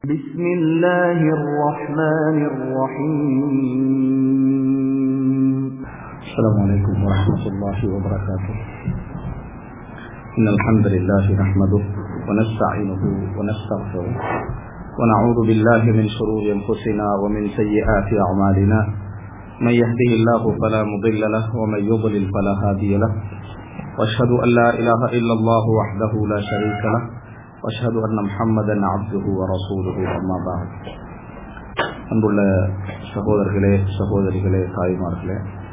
بسم الله الرحمن الرحيم السلام عليكم ورحمة الله وبركاته إن الحمد لله نحمده ونستعينه ونستغفره ونعوذ بالله من شرور أنفسنا ومن سيئات أعمالنا من يهده الله فلا مضل له ومن يضلل فلا هادي له وأشهد أن لا إله إلا الله وحده لا شريك له وأشهد أن محمدا عبده ورسوله أما بعد அன்புள்ள சகோதரர்களே சகோதரிகளே தாய்மார்களே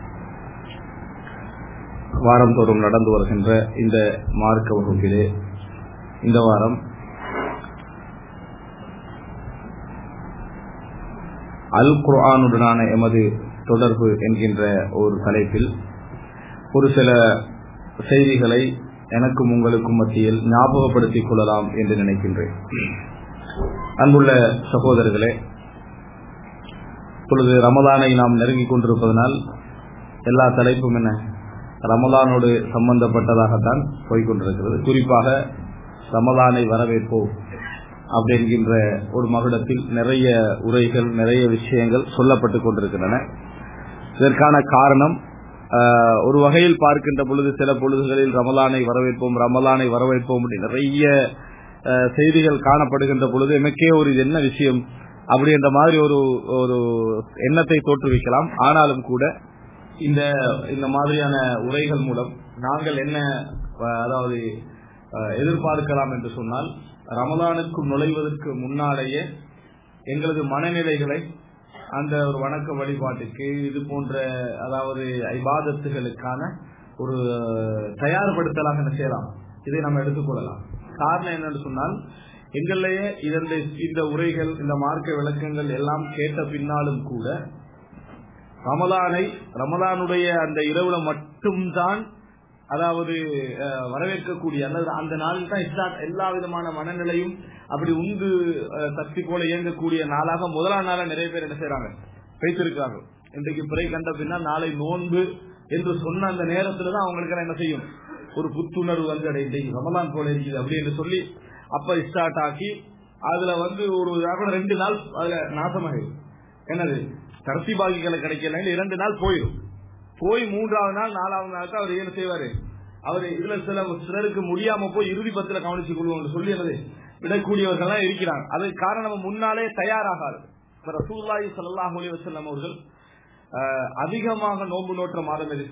வாரந்தோறும் நடந்து வருகின்ற இந்த மார்க்க வகுப்பிலே இந்த வாரம் அல் குர்ஆனுடனான எமது தொடர்பு என்கின்ற ஒரு தலைப்பில் ஒரு சில செய்திகளை எனக்கும் உங்களுக்கும் மத்தியில் ஞாபகப்படுத்திக் கொள்ளலாம் என்று நினைக்கின்றேன் அன்புள்ள சகோதரர்களே இப்பொழுது ரமதானை நாம் நெருங்கிக் கொண்டிருப்பதனால் எல்லா தலைப்பும் என்ன ரமதானோடு சம்பந்தப்பட்டதாகத்தான் போய்கொண்டிருக்கிறது குறிப்பாக ரமதானை வரவேற்போம் அப்படிங்கின்ற ஒரு மகுடத்தில் நிறைய உரைகள் நிறைய விஷயங்கள் சொல்லப்பட்டு கொண்டிருக்கின்றன இதற்கான காரணம் ஒரு வகையில் பார்க்கின்ற பொழுது சில பொழுதுகளில் ரமலானை வரவேற்போம் ரமலானை வரவேற்போம் அப்படி நிறைய செய்திகள் காணப்படுகின்ற பொழுது எனக்கே ஒரு இது என்ன விஷயம் அப்படின்ற மாதிரி ஒரு ஒரு எண்ணத்தை தோற்றுவிக்கலாம் ஆனாலும் கூட இந்த இந்த மாதிரியான உரைகள் மூலம் நாங்கள் என்ன அதாவது எதிர்பார்க்கலாம் என்று சொன்னால் ரமலானுக்கு நுழைவதற்கு முன்னாலேயே எங்களது மனநிலைகளை அந்த ஒரு வணக்க வழிபாட்டுக்கு இது போன்ற அதாவது ஐபாதத்துகளுக்கான ஒரு தயார்படுத்தலாக என்ன செய்யலாம் இதை நம்ம எடுத்துக்கொள்ளலாம் காரணம் என்னன்னு சொன்னால் எங்களிலேயே இதந்த இந்த உரைகள் இந்த மார்க்க விளக்கங்கள் எல்லாம் கேட்ட பின்னாலும் கூட ரமலானை ரமலானுடைய அந்த இரவுல மட்டும்தான் அதாவது வரவேற்கக்கூடிய அல்லது அந்த நாளில் தான் இஸ்லாத் எல்லா விதமான மனநிலையும் அப்படி உந்து சக்தி போல இயங்கக்கூடிய நாளாக முதலாம் நாள நிறைய பேர் என்ன செய்யறாங்க வைத்திருக்கிறார்கள் இன்றைக்கு பிறை கண்ட பின்னால் நாளை நோன்பு என்று சொன்ன அந்த நேரத்துல தான் அவங்களுக்கு என்ன செய்யும் ஒரு புத்துணர்வு வந்து இன்றைக்கு ரமலான் போல இருக்குது அப்படி என்று சொல்லி அப்ப ஸ்டார்ட் ஆக்கி அதுல வந்து ஒரு ரெண்டு நாள் அதுல நாசமாகிடும் என்னது கடைசி பாகிகளை கிடைக்கல இரண்டு நாள் போயிடும் போய் மூன்றாவது நாள் நாலாவது நாள் தான் அவர் என்ன செய்வாரு அவர் இதுல சில சிலருக்கு முடியாம போய் இறுதி பத்தில கவனிச்சு கொள்வோம் சொல்லி என்னது விடக்கூடியவர்கள் இருக்கிறாங்க அது காரணம் முன்னாலே தயாராகாது ரசூல்லாஹி சல்லாஹ் அலி வசல்லம் அவர்கள் அதிகமாக நோன்பு நோற்ற மாதம் எது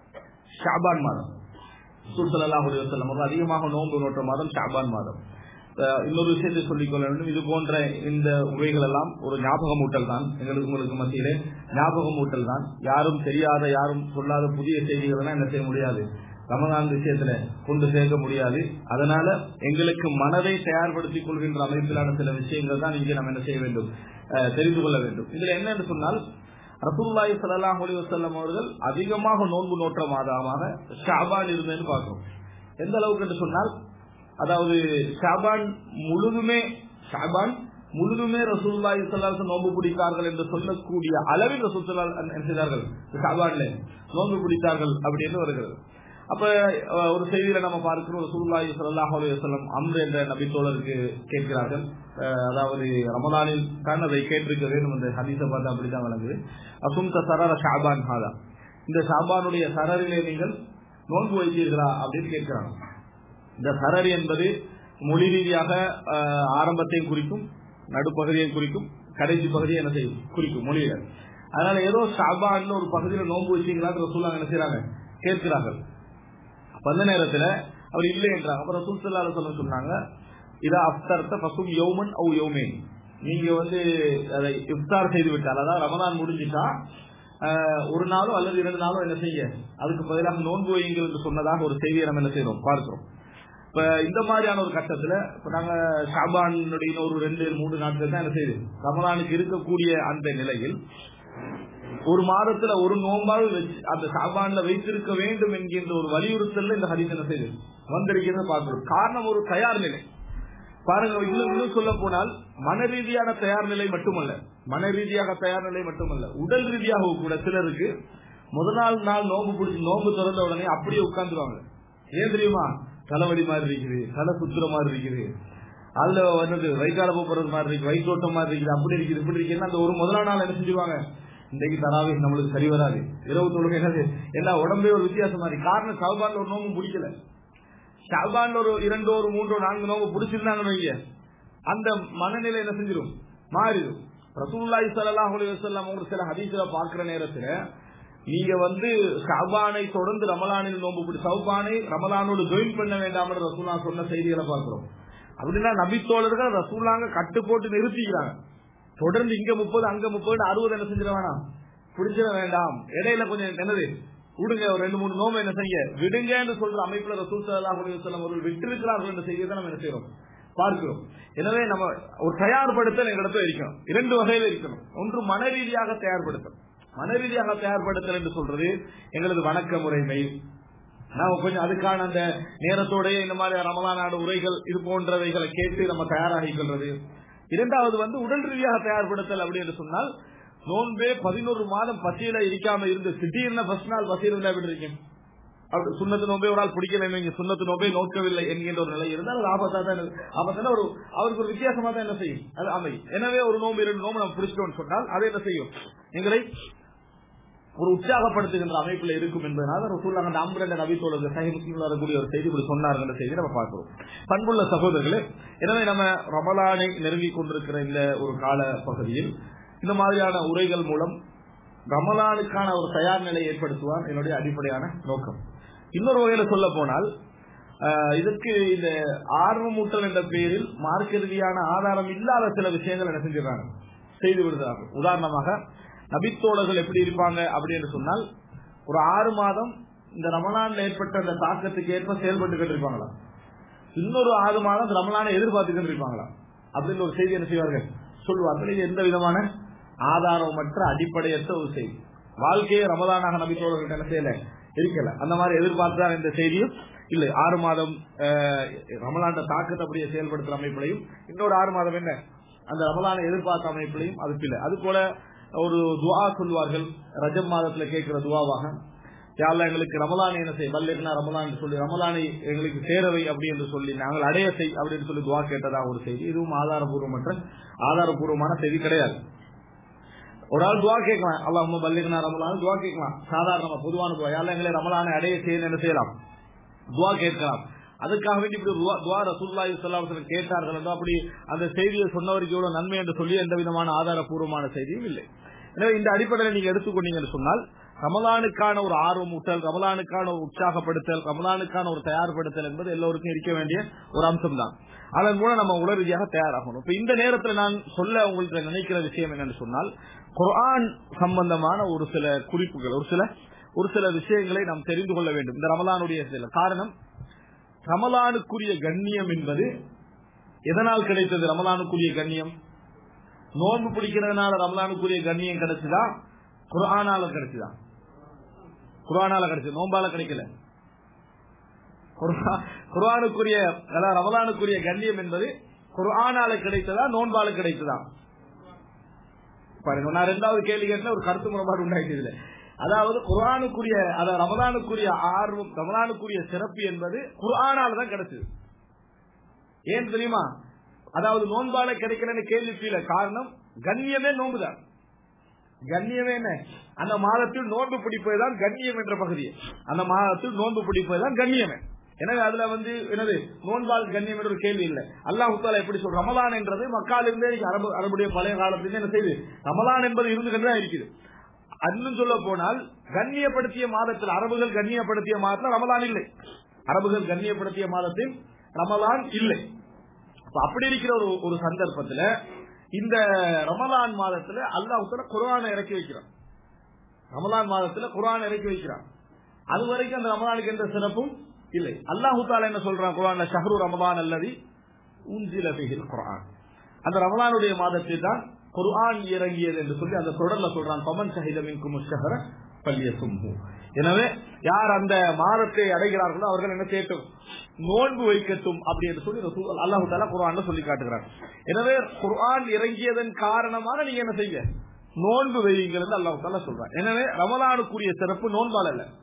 ஷாபான் மாதம் சூசல்லாஹ் அலி வசல்லம் அவர்கள் அதிகமாக நோன்பு நோற்ற மாதம் ஷாபான் மாதம் இன்னொரு விஷயத்தை சொல்லிக்கொள்ள வேண்டும் இது போன்ற இந்த உரைகள் எல்லாம் ஒரு ஞாபகமூட்டல் தான் எங்களுக்கு உங்களுக்கு மத்தியிலே ஞாபகமூட்டல் தான் யாரும் தெரியாத யாரும் சொல்லாத புதிய செய்திகள் என்ன செய்ய முடியாது ரமதான் விஷயத்துல கொண்டு சேர்க்க முடியாது அதனால எங்களுக்கு மனதை தயார்படுத்திக் கொள்கின்ற அமைப்பிலான சில விஷயங்கள் தான் இங்கே நம்ம என்ன செய்ய வேண்டும் தெரிந்து கொள்ள வேண்டும் இதுல என்னன்னு சொன்னால் ரசூல்லாய் சல்லாஹ் அலி வசல்லம் அவர்கள் அதிகமாக நோன்பு நோற்ற மாதமாக ஷாபான் இருந்தேன்னு பார்க்கிறோம் எந்த அளவுக்கு என்று சொன்னால் அதாவது ஷாபான் முழுதுமே ஷாபான் முழுதுமே ரசூல்லா இஸ்லாத்து நோன்பு பிடித்தார்கள் என்று சொல்லக்கூடிய அளவில் ரசூல்லா செய்தார்கள் ஷாபான்ல நோன்பு பிடித்தார்கள் அப்படின்னு வருகிறது அப்ப ஒரு செய்தியில நம்ம பார்க்கிறோம் ரசூல்லாஹி சல்லாஹ் அலுவலம் அம்ரு என்ற நபி தோழருக்கு கேட்கிறார்கள் அதாவது ரமதானில் தான் அதை கேட்டிருக்க வேண்டும் இந்த ஹதீஸை பார்த்து அப்படிதான் வழங்குது அசும் சரர ஷாபான் ஹாதா இந்த ஷாபானுடைய சரரிலே நீங்கள் நோன்பு வைத்தீர்களா அப்படின்னு கேட்கிறாங்க இந்த சரர் என்பது மொழி ரீதியாக ஆரம்பத்தையும் குறிக்கும் நடுப்பகுதியையும் குறிக்கும் கடைசி பகுதியை என்ன செய்யும் குறிக்கும் மொழியில அதனால ஏதோ ஷாபான் ஒரு பகுதியில நோன்பு வச்சீங்களா ரசூலா என்ன செய்யறாங்க கேட்கிறார்கள் அந்த நேரத்துல அவர் இல்லை என்றாங்க அப்ப ரசூல் சல்லால சொல்ல சொன்னாங்க இத அப்தர்த்த பசும் யௌமன் அவ் யௌமே நீங்க வந்து அதை இஃப்தார் செய்து விட்டால் அதாவது ரமதான் முடிஞ்சுட்டா ஒரு நாளோ அல்லது இரண்டு நாளோ என்ன செய்ய அதுக்கு பதிலாக நோன்பு வையுங்கள் என்று சொன்னதாக ஒரு செய்தியை நம்ம என்ன செய்யறோம் பார்க்கிறோம் இப்ப இந்த மாதிரியான ஒரு கட்டத்துல இப்ப நாங்க ஷாபானுடைய ஒரு ரெண்டு மூன்று நாட்கள் தான் என்ன செய்யுது ரமலானுக்கு இருக்கக்கூடிய அந்த நிலையில் ஒரு மாதத்துல ஒரு நோம்பாவது வச்சு அந்த ஷாபான்ல வைத்திருக்க வேண்டும் என்கின்ற ஒரு வலியுறுத்தல் இந்த ஹரிஸ் என்ன செய்யுது வந்திருக்கிறது பார்க்கிறோம் காரணம் ஒரு தயார் நிலை பாருங்க இன்னும் இன்னும் சொல்ல போனால் மன ரீதியான தயார் நிலை மட்டுமல்ல மன ரீதியாக தயார் நிலை மட்டுமல்ல உடல் ரீதியாக கூட சிலருக்கு முதல் நாள் நாள் நோம்பு பிடிச்சி நோம்பு திறந்த உடனே அப்படியே உட்கார்ந்துருவாங்க ஏன் தெரியுமா தலைவலி மாதிரி இருக்குது தலை சுத்துற மாதிரி இருக்குது அதுல வந்தது வயிற்றால போறது மாதிரி இருக்கு வயிற்றோட்டம் மாதிரி இருக்குது அப்படி இருக்குது இப்படி இருக்குன்னு அந்த ஒரு முதலாம் நாள் என்ன செஞ்சுருவாங்க இன்றைக்கு தராவே நம்மளுக்கு சரி வராது இரவு தொழுகை என்னது எல்லா உடம்பே ஒரு வித்தியாசமா இருக்கு காரணம் சவுபான்ல ஒரு நோம்பு பிடிக்கல ஷாபான்ல ஒரு இரண்டோ ஒரு மூன்றோ நான்கு நோம்பு பிடிச்சிருந்தாங்கன்னு வைங்க அந்த மனநிலை என்ன செஞ்சிடும் மாறிடும் ரசூல்லாய் சல்லாஹ் அலைவசல்லாம் ஒரு சில ஹதீஸ்ல பாக்குற நேரத்துல நீங்க வந்து ஷாபானை தொடர்ந்து ரமலானில் நோம்பு பிடி சவுபானை ரமலானோடு ஜாயின் பண்ண வேண்டாம் ரசூல்லா சொன்ன செய்திகளை பார்க்கிறோம் அப்படின்னா நபித்தோழர்கள் ரசூல்லாங்க கட்டு போட்டு நிறுத்திக்கிறாங்க தொடர்ந்து இங்க முப்பது அங்க முப்பது அறுபது என்ன செஞ்சிட வேணாம் பிடிச்சிட வேண்டாம் இடையில கொஞ்சம் என்னது விடுங்க ஒரு ரெண்டு மூணு நோம்பு என்ன செய்ய விடுங்க என்று சொல்ற அமைப்புல ரசூல் சல்லாஹ் அலுவலம் அவர்கள் விட்டிருக்கிறார்கள் என்ற செய்தியை தான் நம்ம என்ன செய்யறோம் பார்க்கிறோம் எனவே நம்ம ஒரு தயார்படுத்தல் எங்களிடத்துல இருக்கணும் இரண்டு வகையில இருக்கணும் ஒன்று மன ரீதியாக தயார்படுத்தல் மன ரீதியாக தயார்படுத்தல் என்று சொல்றது எங்களது வணக்க முறைமை நாம கொஞ்சம் அதுக்கான அந்த நேரத்தோடய இந்த மாதிரி ரமலானாடு உரைகள் இது போன்றவைகளை கேட்டு நம்ம தயாராகிக் கொள்வது இரண்டாவது வந்து உடல் ரீதியாக தயார்படுத்தல் அப்படி என்று சொன்னால் நோன்பே பதினோரு மாதம் பசியில இருக்காம இருந்து திடீர்னு ஃபர்ஸ்ட் நாள் பசியில் இருந்தா எப்படி இருக்கீங்க அப்படி சுண்ணத்து நோம்பே ஒரு ஆள் பிடிக்கல இங்க சுண்ணத்து நோம்பே நோக்கவில்லை என்கின்ற ஒரு நிலை இருந்தால் அது ஆபத்தா தான் ஆபத்தான ஒரு அவருக்கு ஒரு வித்தியாசமா தான் என்ன செய்யும் அது அமை எனவே ஒரு நோம்பு இரண்டு நோம்பு நம்ம பிடிச்சிட்டோம்னு சொன்னால் அதை என்ன செய்யும் எங்களை ஒரு உற்சாகப்படுத்துகின்ற அமைப்புல இருக்கும் என்பதனால ரசூல்லா அந்த அம்பரண்ட நபித்தோழர் சஹி முஸ்லீம்ல வரக்கூடிய ஒரு செய்தி இப்படி சொன்னார்கள் செய்தி நம்ம பார்க்கிறோம் பண்புள்ள சகோதரர்களே எனவே நம்ம ரமலானை நெருங்கி கொண்டிருக்கிற இந்த ஒரு கால பகுதியில் இந்த மாதிரியான உரைகள் மூலம் ரமலானுக்கான ஒரு தயார் நிலை ஏற்படுத்துவார் என்னுடைய அடிப்படையான நோக்கம் இன்னொரு வகையில சொல்ல போனால் இதற்கு இந்த ஆர்வமூட்டல் என்ற பெயரில் மார்க்க ரீதியான ஆதாரம் இல்லாத சில விஷயங்கள் என்ன செஞ்சிடறாங்க செய்து விடுகிறார்கள் உதாரணமாக நபித்தோழர்கள் எப்படி இருப்பாங்க அப்படின்னு சொன்னால் ஒரு ஆறு மாதம் இந்த ரமலான்ல ஏற்பட்ட அந்த தாக்கத்துக்கு ஏற்ப செயல்பட்டு இருப்பாங்களா இன்னொரு ஆறு மாதம் ரமலானை எதிர்பார்த்துக்கிட்டு இருப்பாங்களா அப்படின்னு ஒரு செய்தி என்ன செய்வார்கள் சொல்லுவார்கள் எந்த விதமான ஆதாரமற்ற அடிப்படையற்ற ஒரு செய்தி வாழ்க்கையை ரமதானாக நபித்தோழர்கள் என்ன செய்யல இருக்கல அந்த மாதிரி எதிர்பார்த்தா இந்த செய்தியும் இல்லை ஆறு மாதம் ரமலாண்ட தாக்கத்தை அப்படியே செயல்படுத்துற அமைப்பிலையும் இன்னொரு ஆறு மாதம் என்ன அந்த ரமலானை எதிர்பார்த்த அமைப்பிலையும் அதுக்கு இல்லை அது போல ஒரு துவா சொல்வார்கள் ரஜம் மாதத்துல கேட்கிற துவாவாக யாரெல்லாம் எங்களுக்கு ரமலானை என்ன செய்ய பல்லேனா ரமலான் சொல்லி ரமலானை எங்களுக்கு சேரவை அப்படி என்று சொல்லி நாங்கள் அடைய செய் அப்படின்னு சொல்லி துவா கேட்டதா ஒரு செய்தி இதுவும் ஆதாரபூர்வமற்ற ஆதாரபூர்வமான செய்தி கிடையாது ஒரு ஆள் துவா கேட்கலாம் அல்லாஹ் பல்லிகனா ரமலான் துவா கேட்கலாம் சாதாரணமா பொதுவான துவா யாரெல்லாம் எங்களை ரமலானை அடைய செய்ய என்ன செய்யலாம் துவா கேட்கலாம் அதுக்காக வேண்டி இப்படி துவா ரசூல்லா இஸ்லாம் கேட்டார்கள் என்றோ அப்படி அந்த செய்தியை சொன்னவருக்கு எவ்வளவு நன்மை என்று சொல்லி எந்த விதமான ஆதாரபூர்வமான செய்தியும் இல்லை எனவே இந்த அடிப்படையில் நீங்க எடுத்துக்கொண்டீங்கன்னு சொன்னால் ரமலானுக்கான ஒரு ஆர்வம் ஊட்டல் ரமலானுக்கான ஒரு உற்சாகப்படுத்தல் ரமலானுக்கான ஒரு தயார்படுத்தல் என்பது எல்லோருக்கும் இருக்க வேண்டிய ஒரு அம்சம் தான் அதன் மூலம் நம்ம உடல் ரீதியாக தயாராகணும் இப்ப இந்த நேரத்தில் நான் சொல்ல உங்களுக்கு நினைக்கிற விஷயம் என்னன்னு சொன்னால் குர்ஆன் சம்பந்தமான ஒரு சில குறிப்புகள் ஒரு சில ஒரு சில விஷயங்களை நாம் தெரிந்து கொள்ள வேண்டும் இந்த ரமலானுடைய சில காரணம் ரமலானுக்குரிய கண்ணியம் என்பது எதனால் கிடைத்தது ரமலானுக்குரிய கண்ணியம் நோன்பு பிடிக்கிறதுனால ரமலானுக்குரிய கண்ணியம் கிடைச்சுதா குரானால கிடைச்சுதா குரானால கிடைச்சது நோம்பால கிடைக்கல குர்ஆனுக்குரிய அதாவது ரமலானுக்குரிய கண்ணியம் என்பது குர்ஆனால கிடைத்ததா நோன்பால கிடைத்ததா பாருங்க நான் ரெண்டாவது கேள்வி கேட்ட ஒரு கருத்து முறைப்பாடு உண்டாயிட்டு அதாவது குர்ஆனுக்குரிய அதாவது ரமலானுக்குரிய ஆர்வம் ரமலானுக்குரிய சிறப்பு என்பது குர்ஆனால தான் கிடைச்சது ஏன் தெரியுமா அதாவது நோன்பால கிடைக்கலன்னு கேள்வி காரணம் கண்ணியமே நோன்புதான் கண்ணியமே என்ன அந்த மாதத்தில் நோன்பு பிடிப்பதுதான் கண்ணியம் என்ற பகுதி அந்த மாதத்தில் நோன்பு பிடிப்பதுதான் கண்ணியமே எனவே அதுல வந்து என்னது நோன்பால் கண்ணியம் என்ற ஒரு கேள்வி இல்லை அல்லாஹு தாலா எப்படி சொல்ற ரமலான் என்றது மக்கால் இருந்தே அரபு அரபுடைய பழைய காலத்திலிருந்து என்ன செய்யுது ரமலான் என்பது இருந்து கொண்டுதான் இருக்குது இன்னும் சொல்ல போனால் கண்ணியப்படுத்திய மாதத்தில் அரபுகள் கண்ணியப்படுத்திய மாதத்தில் ரமலான் இல்லை அரபுகள் கண்ணியப்படுத்திய மாதத்தில் ரமலான் இல்லை அப்படி இருக்கிற ஒரு ஒரு சந்தர்ப்பத்துல இந்த ரமலான் மாதத்துல அல்லாஹ் குரானை இறக்கி வைக்கிறான் ரமலான் மாதத்துல குரான் இறக்கி வைக்கிறான் அது வரைக்கும் அந்த ரமலானுக்கு எந்த சிறப்பும் இல்லை அல்லாஹு தாலா என்ன சொல்றான் குரான் ஷஹரு ரமலான் அல்லது உஞ்சில பிகில் குரான் அந்த ரமலானுடைய மாதத்தில் தான் குர்ஆன் இறங்கியது என்று சொல்லி அந்த தொடர்ல சொல்றான் பமன் ஷஹிதமின் குமுஷஹர பள்ளிய சும்மு எனவே யார் அந்த மாதத்தை அடைகிறார்களோ அவர்கள் என்ன கேட்டும் நோன்பு வைக்கட்டும் அப்படி என்று சொல்லி அல்லாஹு தாலா குர்ஆன் சொல்லி காட்டுகிறார் எனவே குர்ஆன் இறங்கியதன் காரணமாக நீங்க என்ன செய்ய நோன்பு வையுங்கள் என்று அல்லாஹு தாலா சொல்றான் எனவே ரமலானுக்குரிய சிறப்பு நோன்பால் அல்ல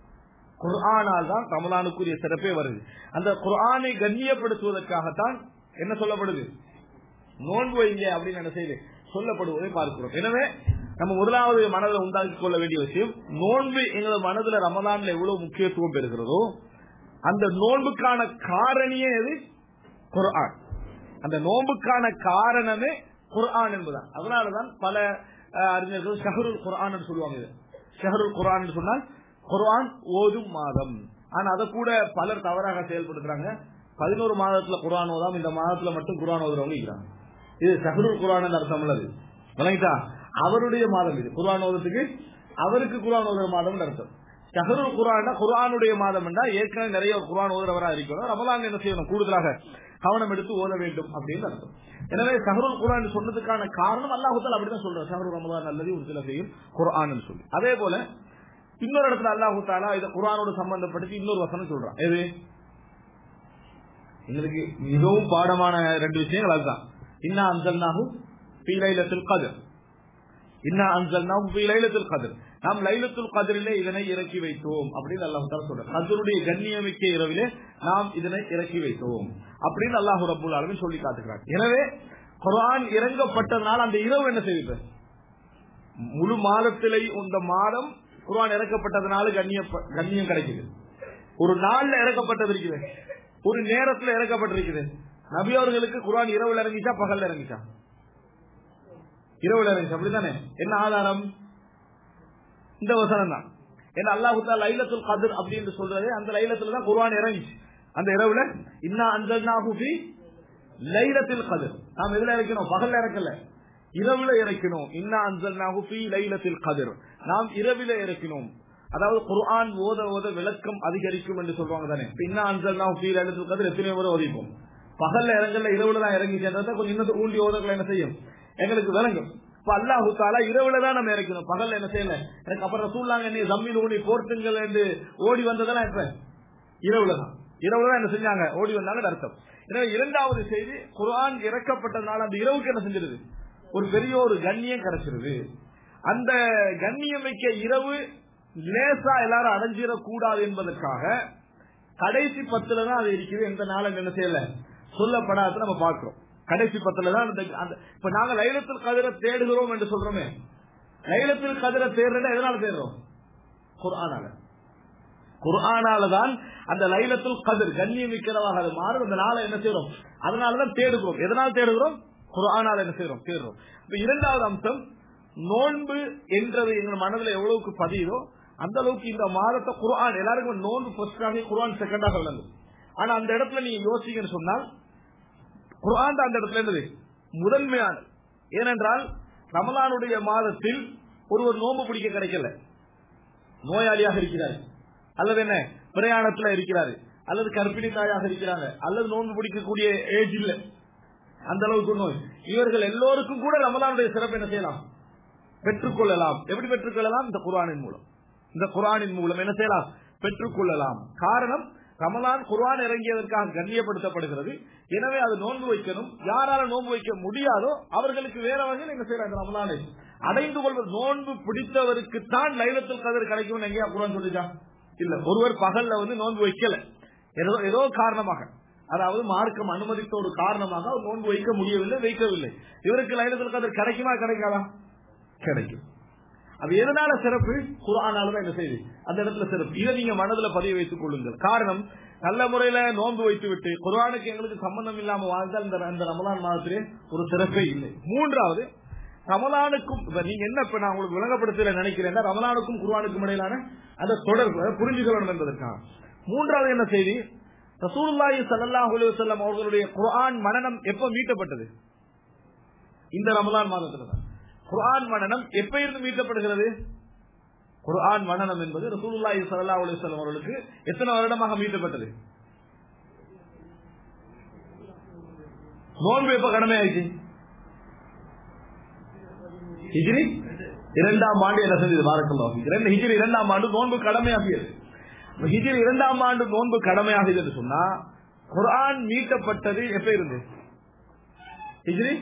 குர்ஆனால் தான் ரமலானுக்குரிய சிறப்பே வருது அந்த குர்ஆனை கண்ணியப்படுத்துவதற்காகத்தான் என்ன சொல்லப்படுது நோன்பு வைங்க அப்படின்னு என்ன செய்து சொல்லப்படுவதை பார்க்கிறோம் எனவே நம்ம முதலாவது மனதில் உண்டாக்கி கொள்ள வேண்டிய விஷயம் நோன்பு எங்களது மனதில் ரமதான்ல எவ்வளவு முக்கியத்துவம் பெறுகிறதோ அந்த நோன்புக்கான காரணியே எது குர்ஆன் அந்த நோன்புக்கான காரணமே குர்ஆன் என்பதுதான் அதனாலதான் பல அஹ், அறிஞர்கள் ஷஹருல் குர்ஆன் சொல்லுவாங்க இது ஷஹருல் குர்ஆன் சொன்னால் குர்ஆன் ஓதும் மாதம் ஆனா அதை கூட பலர் தவறாக செயல்படுத்துறாங்க பதினோரு மாதத்துல குர்ஆன் ஓதாம இந்த மாதத்துல மட்டும் குர்ஆன் ஓதுறவங்க இருக்கிறாங்க இது ஷஹருல் குர்ஆன் அர்த்தம் உள்ளது விளங்கிட்டா அவருடைய மாதம் இது குர்ஆன் ஓதுறதுக்கு அவருக்கு குர்ஆன் ஓதுற மாதம் அர்த்தம் ஷஹருல் குர்ஆன் குர்ஆனுடைய மாதம் என்றா ஏற்கனவே நிறைய குர்ஆன் ஓதுறவரா இருக்கணும் ரமலான் என்ன செய்யணும் கூடுதலாக கவனம் எடுத்து ஓத வேண்டும் அப்படின்னு அர்த்தம் எனவே ஷஹருல் குர்ஆன் சொன்னதுக்கான காரணம் அல்லாஹுத்தால் அப்படிதான் சொல்றார் ஷஹரு ரமலான் அல்லது ஒரு சில செய்யும் குர்ஆன் சொல்லி அதே போல இன்னொரு இடத்துல அல்லாஹு தாலா இதை குர்ஆனோடு சம்பந்தப்படுத்தி இன்னொரு வசனம் சொல்றான் எது எங்களுக்கு மிகவும் பாடமான ரெண்டு விஷயங்கள் அதுதான் இன்னா அன்சல்னாஹு ஃபீ லைலத்துல் கத்ர் இன்னா அன்சல்னாஹு ஃபீ லைலத்துல் கத்ர் நாம் லைலத்துல் கத்ரிலே இதனை இறக்கி வைத்தோம் அப்படின்னு அல்லாஹ் தஆலா சொல்றார் கத்ருடைய கண்ணியமிக்க இரவிலே நாம் இதனை இறக்கி வைத்தோம் அப்படின்னு அல்லாஹ் ரப்பல் ஆலமீன் சொல்லி காட்டுகிறார் எனவே குர்ஆன் இறங்கப்பட்டதனால் அந்த இரவு என்ன செய்யுது முழு மாதத்திலே இந்த மாதம் குர்ஆன் இறக்கப்பட்டதனால கண்ணிய கண்ணியம் கிடைக்குது ஒரு நாள்ல இறக்கப்பட்டது இருக்குது ஒரு நேரத்துல இறக்கப்பட்டிருக்குது நபி அவர்களுக்கு குர்ஆன் இரவுல இறங்கிச்சா பகல்ல இறங்கிச்சா இரவுல இறங்கிச்சா அப்படித்தானே என்ன ஆதாரம் இந்த வசனம் தான் ஏன்னா அல்லாஹு தாலா லைலத்துல் கதிர் அப்படின்னு சொல்றது அந்த லைலத்துல தான் குர்ஆன் இறங்கிச்சு அந்த இரவுல இன்னா அன்சல்னாஹு ஃபீ லைலத்தில் கதிர் நாம் எதுல இறக்கணும் பகல்ல இறக்கல இரவுல இறக்கணும் இன்னா அன்சல்னாஹு ஃபீ லைலத்தில் கதிர் நாம் இரவில இறக்கினோம் அதாவது குர்ஆன் ஓத ஓத விளக்கம் அதிகரிக்கும் என்று சொல்லுவாங்க தானே இப்ப இன்னா அன்சல்னாஹு ஃபீ லைலத்தில் கதிர் எத்தனை முறை ஓதிப்போம் பகல்ல இறங்கல இரவுல தான் இறங்கி சேர்ந்தா கொஞ்சம் இன்னும் ஊண்டி ஓதங்களை என்ன செய்யும் எங்களுக்கு விளங்கும் இப்ப அல்லாஹு தாலா இரவுல தான் நம்ம இறக்கணும் பகல்ல என்ன செய்யல எனக்கு அப்புறம் ரசூல்லாங்க என்னை ஜம்மில் ஊனி போர்த்துங்கள் என்று ஓடி வந்ததெல்லாம் இப்ப இரவுல தான் இரவுல தான் என்ன செஞ்சாங்க ஓடி வந்தாங்க அர்த்தம் எனவே இரண்டாவது செய்தி குர்ஆன் இறக்கப்பட்டதுனால அந்த இரவுக்கு என்ன செஞ்சிருது ஒரு பெரிய ஒரு கண்ணியம் கிடைச்சிருது அந்த கண்ணியமிக்க இரவு லேசா எல்லாரும் அடைஞ்சிடக் கூடாது என்பதற்காக கடைசி பத்துல தான் அது இருக்குது எந்த நாளும் என்ன செய்யல சொல்லப்படாத நம்ம பார்க்கிறோம் கடைசி பத்துல தான் அந்த அந்த- இப்ப நாங்க லைலத்தில் கதிரை தேடுகிறோம் என்று சொல்றோமே லைலத்தில் கதிரை தேடுறத எதனால தேடுறோம் குர்ஆனால குர்ஆனால தான் அந்த லைலத்துல் கதிர் கண்ணியமிக்கிறதாக அது மாறும் அந்த நாளை என்ன செய்யறோம் அதனாலதான் தேடுகிறோம் எதனால் தேடுகிறோம் குர்ஆனால என்ன செய்யறோம் தேடுறோம் இப்ப இரண்டாவது அம்சம் நோன்பு என்றது எங்கள் மனதில் எவ்வளவுக்கு பதியுதோ அந்த அளவுக்கு இந்த மாதத்தை குர்ஆன் எல்லாருக்கும் நோன்பு ஃபர்ஸ்டாக குர்ஆன் செகண்டாக விளங்கும் ஆனா அந்த இடத்துல நீங்க யோசிங்கன்னு சொன்னால் குர்ஆன் தான் அந்த இடத்துல என்னது முதன்மையானது ஏனென்றால் ரமலானுடைய மாதத்தில் ஒருவர் நோன்பு பிடிக்க கிடைக்கல நோயாளியாக இருக்கிறார் அல்லது என்ன பிரயாணத்துல இருக்கிறாரு அல்லது கர்ப்பிணி தாயாக இருக்கிறாங்க அல்லது நோன்பு பிடிக்கக்கூடிய ஏஜ் இல்ல அந்த அளவுக்கு நோய் இவர்கள் எல்லோருக்கும் கூட ரமலானுடைய சிறப்பு என்ன செய்யலாம் பெற்றுக்கொள்ளலாம் எப்படி பெற்றுக்கொள்ளலாம் இந்த குர்ஆனின் மூலம் இந்த குர்ஆனின் மூலம் என்ன செய்யலாம் பெற்றுக்கொள்ளலாம் காரணம் ரமலான் குர்ஆன் இறங்கியதற்காக கண்ணியப்படுத்தப்படுகிறது எனவே அது நோன்பு வைக்கணும் யாரால நோன்பு வைக்க முடியாதோ அவர்களுக்கு வேற வகையில் என்ன செய்யறாங்க ரமலானை அடைந்து கொள்வது நோன்பு பிடித்தவருக்கு தான் லைலத்தில் கதிர் கிடைக்கும் எங்கேயா குர்ஆன் சொல்லிச்சா இல்ல ஒருவர் பகல்ல வந்து நோன்பு வைக்கல ஏதோ ஏதோ காரணமாக அதாவது மார்க்கம் அனுமதித்த ஒரு காரணமாக அவர் நோன்பு வைக்க முடியவில்லை வைக்கவில்லை இவருக்கு லைலத்தில் கதிர் கிடைக்குமா கிடைக்காதா கிடைக்கும் அது எதனால சிறப்பு குரானால தான் என்ன செய்யுது அந்த இடத்துல சிறப்பு இதை நீங்க மனதுல பதிய வைத்துக் கொள்ளுங்கள் காரணம் நல்ல முறையில நோன்பு வைத்து விட்டு குர்ஆனுக்கு எங்களுக்கு சம்பந்தம் இல்லாம வாழ்ந்தால் இந்த அந்த ரமலான் மாதத்திலே ஒரு சிறப்பே இல்லை மூன்றாவது ரமலானுக்கும் இப்ப நீங்க என்ன இப்ப நான் உங்களுக்கு விளங்கப்படுத்தல நினைக்கிறேன் ரமலானுக்கும் குர்ஆனுக்கும் இடையிலான அந்த தொடர்பு அதை புரிஞ்சுக்கணும் என்பதற்காக மூன்றாவது என்ன செய்தி ரசூலுல்லாஹி ஸல்லல்லாஹு அலைஹி வஸல்லம் அவர்களுடைய குர்ஆன் மனனம் எப்ப மீட்டப்பட்டது இந்த ரமலான் மாதத்துல தான் குர்ஆன் மனனம் எப்ப இருந்து மீட்டப்படுகிறது குர்ஆன் மனனம் என்பது ரசூலுல்லாஹி ஸல்லல்லாஹு அலைஹி வஸல்லம் அவர்களுக்கு எத்தனை வருடமாக மீட்டப்பட்டது நோன்பு எப்ப கடமையாயிடுச்சு ஹிஜ்ரி இரண்டாம் ஆண்டு என்ன செஞ்சது பாரக்கல்லாஹு இரண்டு ஹிஜ்ரி இரண்டாம் ஆண்டு நோன்பு கடமையாகியது ஹிஜ்ரி இரண்டாம் ஆண்டு நோன்பு கடமையாகியது என்று சொன்னா குர்ஆன் மீட்டப்பட்டது எப்ப இருந்து ஹிஜ்ரி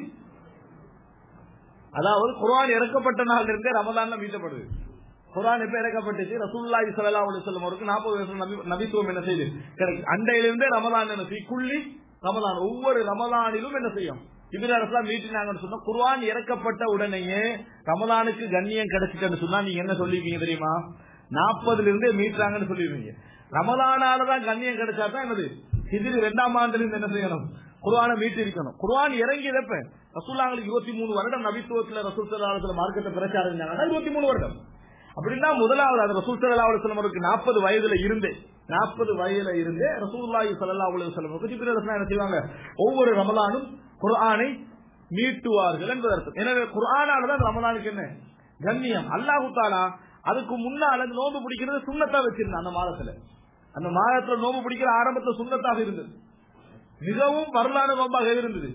அதாவது குர்ஆன் இறக்கப்பட்ட நாள் இருந்தே ரமதான்ல மீட்டப்படுது குர்ஆன் எப்ப இறக்கப்பட்டுச்சு ரசூலுல்லாஹி ஸல்லல்லாஹு அலைஹி வஸல்லம் அவருக்கு 40 வருஷம் நபி- நபித்துவம் என்ன செய்து கிடைக்கும் அண்டையிலிருந்தே ரமதான் என்ன செய்யும் குள்ளி ரமலான் ஒவ்வொரு ரமலானிலும் என்ன செய்யும் ஜிபிர் அலிஸ்லாம் மீட்டினாங்கன்னு சொன்னா குர்ஆன் இறக்கப்பட்ட உடனேயே ரமலானுக்கு கண்ணியம் கிடைச்சிட்டேன்னு சொன்னா நீங்க என்ன சொல்லிருக்கீங்க தெரியுமா நாற்பதுல இருந்தே மீட்டுறாங்கன்னு சொல்லிருவீங்க ரமலானாலதான் கண்ணியம் கிடைச்சா தான் என்னது ஹிஜ்ரி இரண்டாம் ஆண்டுல இருந்து என்ன செய்யணும் குர்ஆனை மீட்டு இருக்கணும் குர்ஆன் இறங்கியதப்ப ரசூல்லாங்களுக்கு இருபத்தி மூணு வருடம் நபித்துவத்துல ரசூல் சல்லாஹத்துல மார்க்கத்தை பிரச்சாரம் செஞ்சாங்கன்னா இருபத்தி மூணு வருடம் அப்படின்னா முதலாவது அது ரசூல் சல்லா அலுவலமருக்கு நாற்பது வயதுல இருந்து நாற்பது வயதுல இருந்து ரசூல்லாஹி சல்லா அலுவலமருக்கு ஜிப்ரீல் அலைஹிஸ்ஸலாம் என்ன செய்வாங்க ஒவ்வொரு ரமலானும் குர்ஆனை மீட்டுவார்கள் என்பதற்கு எனவே குர்ஆனாலதான் ரமலானுக்கு என்ன கண்ணியம் அல்லாஹு தாலா அதுக்கு முன்னால அந்த நோன்பு பிடிக்கிறது சுண்ணத்தா வச்சிருந்தான் அந்த மாதத்துல அந்த மாதத்துல நோன்பு பிடிக்கிற ஆரம்பத்துல சுண்ணத்தாக இருந்தது மிகவும் வரலாறு நோம்பாக இருந்தது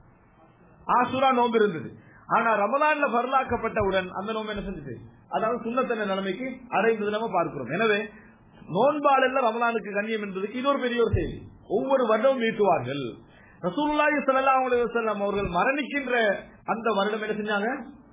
ஆசுரா நோன்பு இருந்தது ஆனா ரமலான்ல வரலாக்கப்பட்டவுடன் அந்த நோம்பு என்ன செஞ்சது அதாவது சுண்ணத்தன நிலைமைக்கு அடைந்தது நம்ம பார்க்கிறோம் எனவே நோன்பாளல்ல ரமலானுக்கு கண்ணியம் என்பதுக்கு இது ஒரு பெரிய ஒரு செய்தி ஒவ்வொரு வருடமும் மீட்டுவார்கள் ரசூலுல்லாஹி ஸல்லல்லாஹு அலைஹி வஸல்லம் அவர்கள் மரணிக்கின்ற அந்த வருடம் என்ன செஞ்சாங்க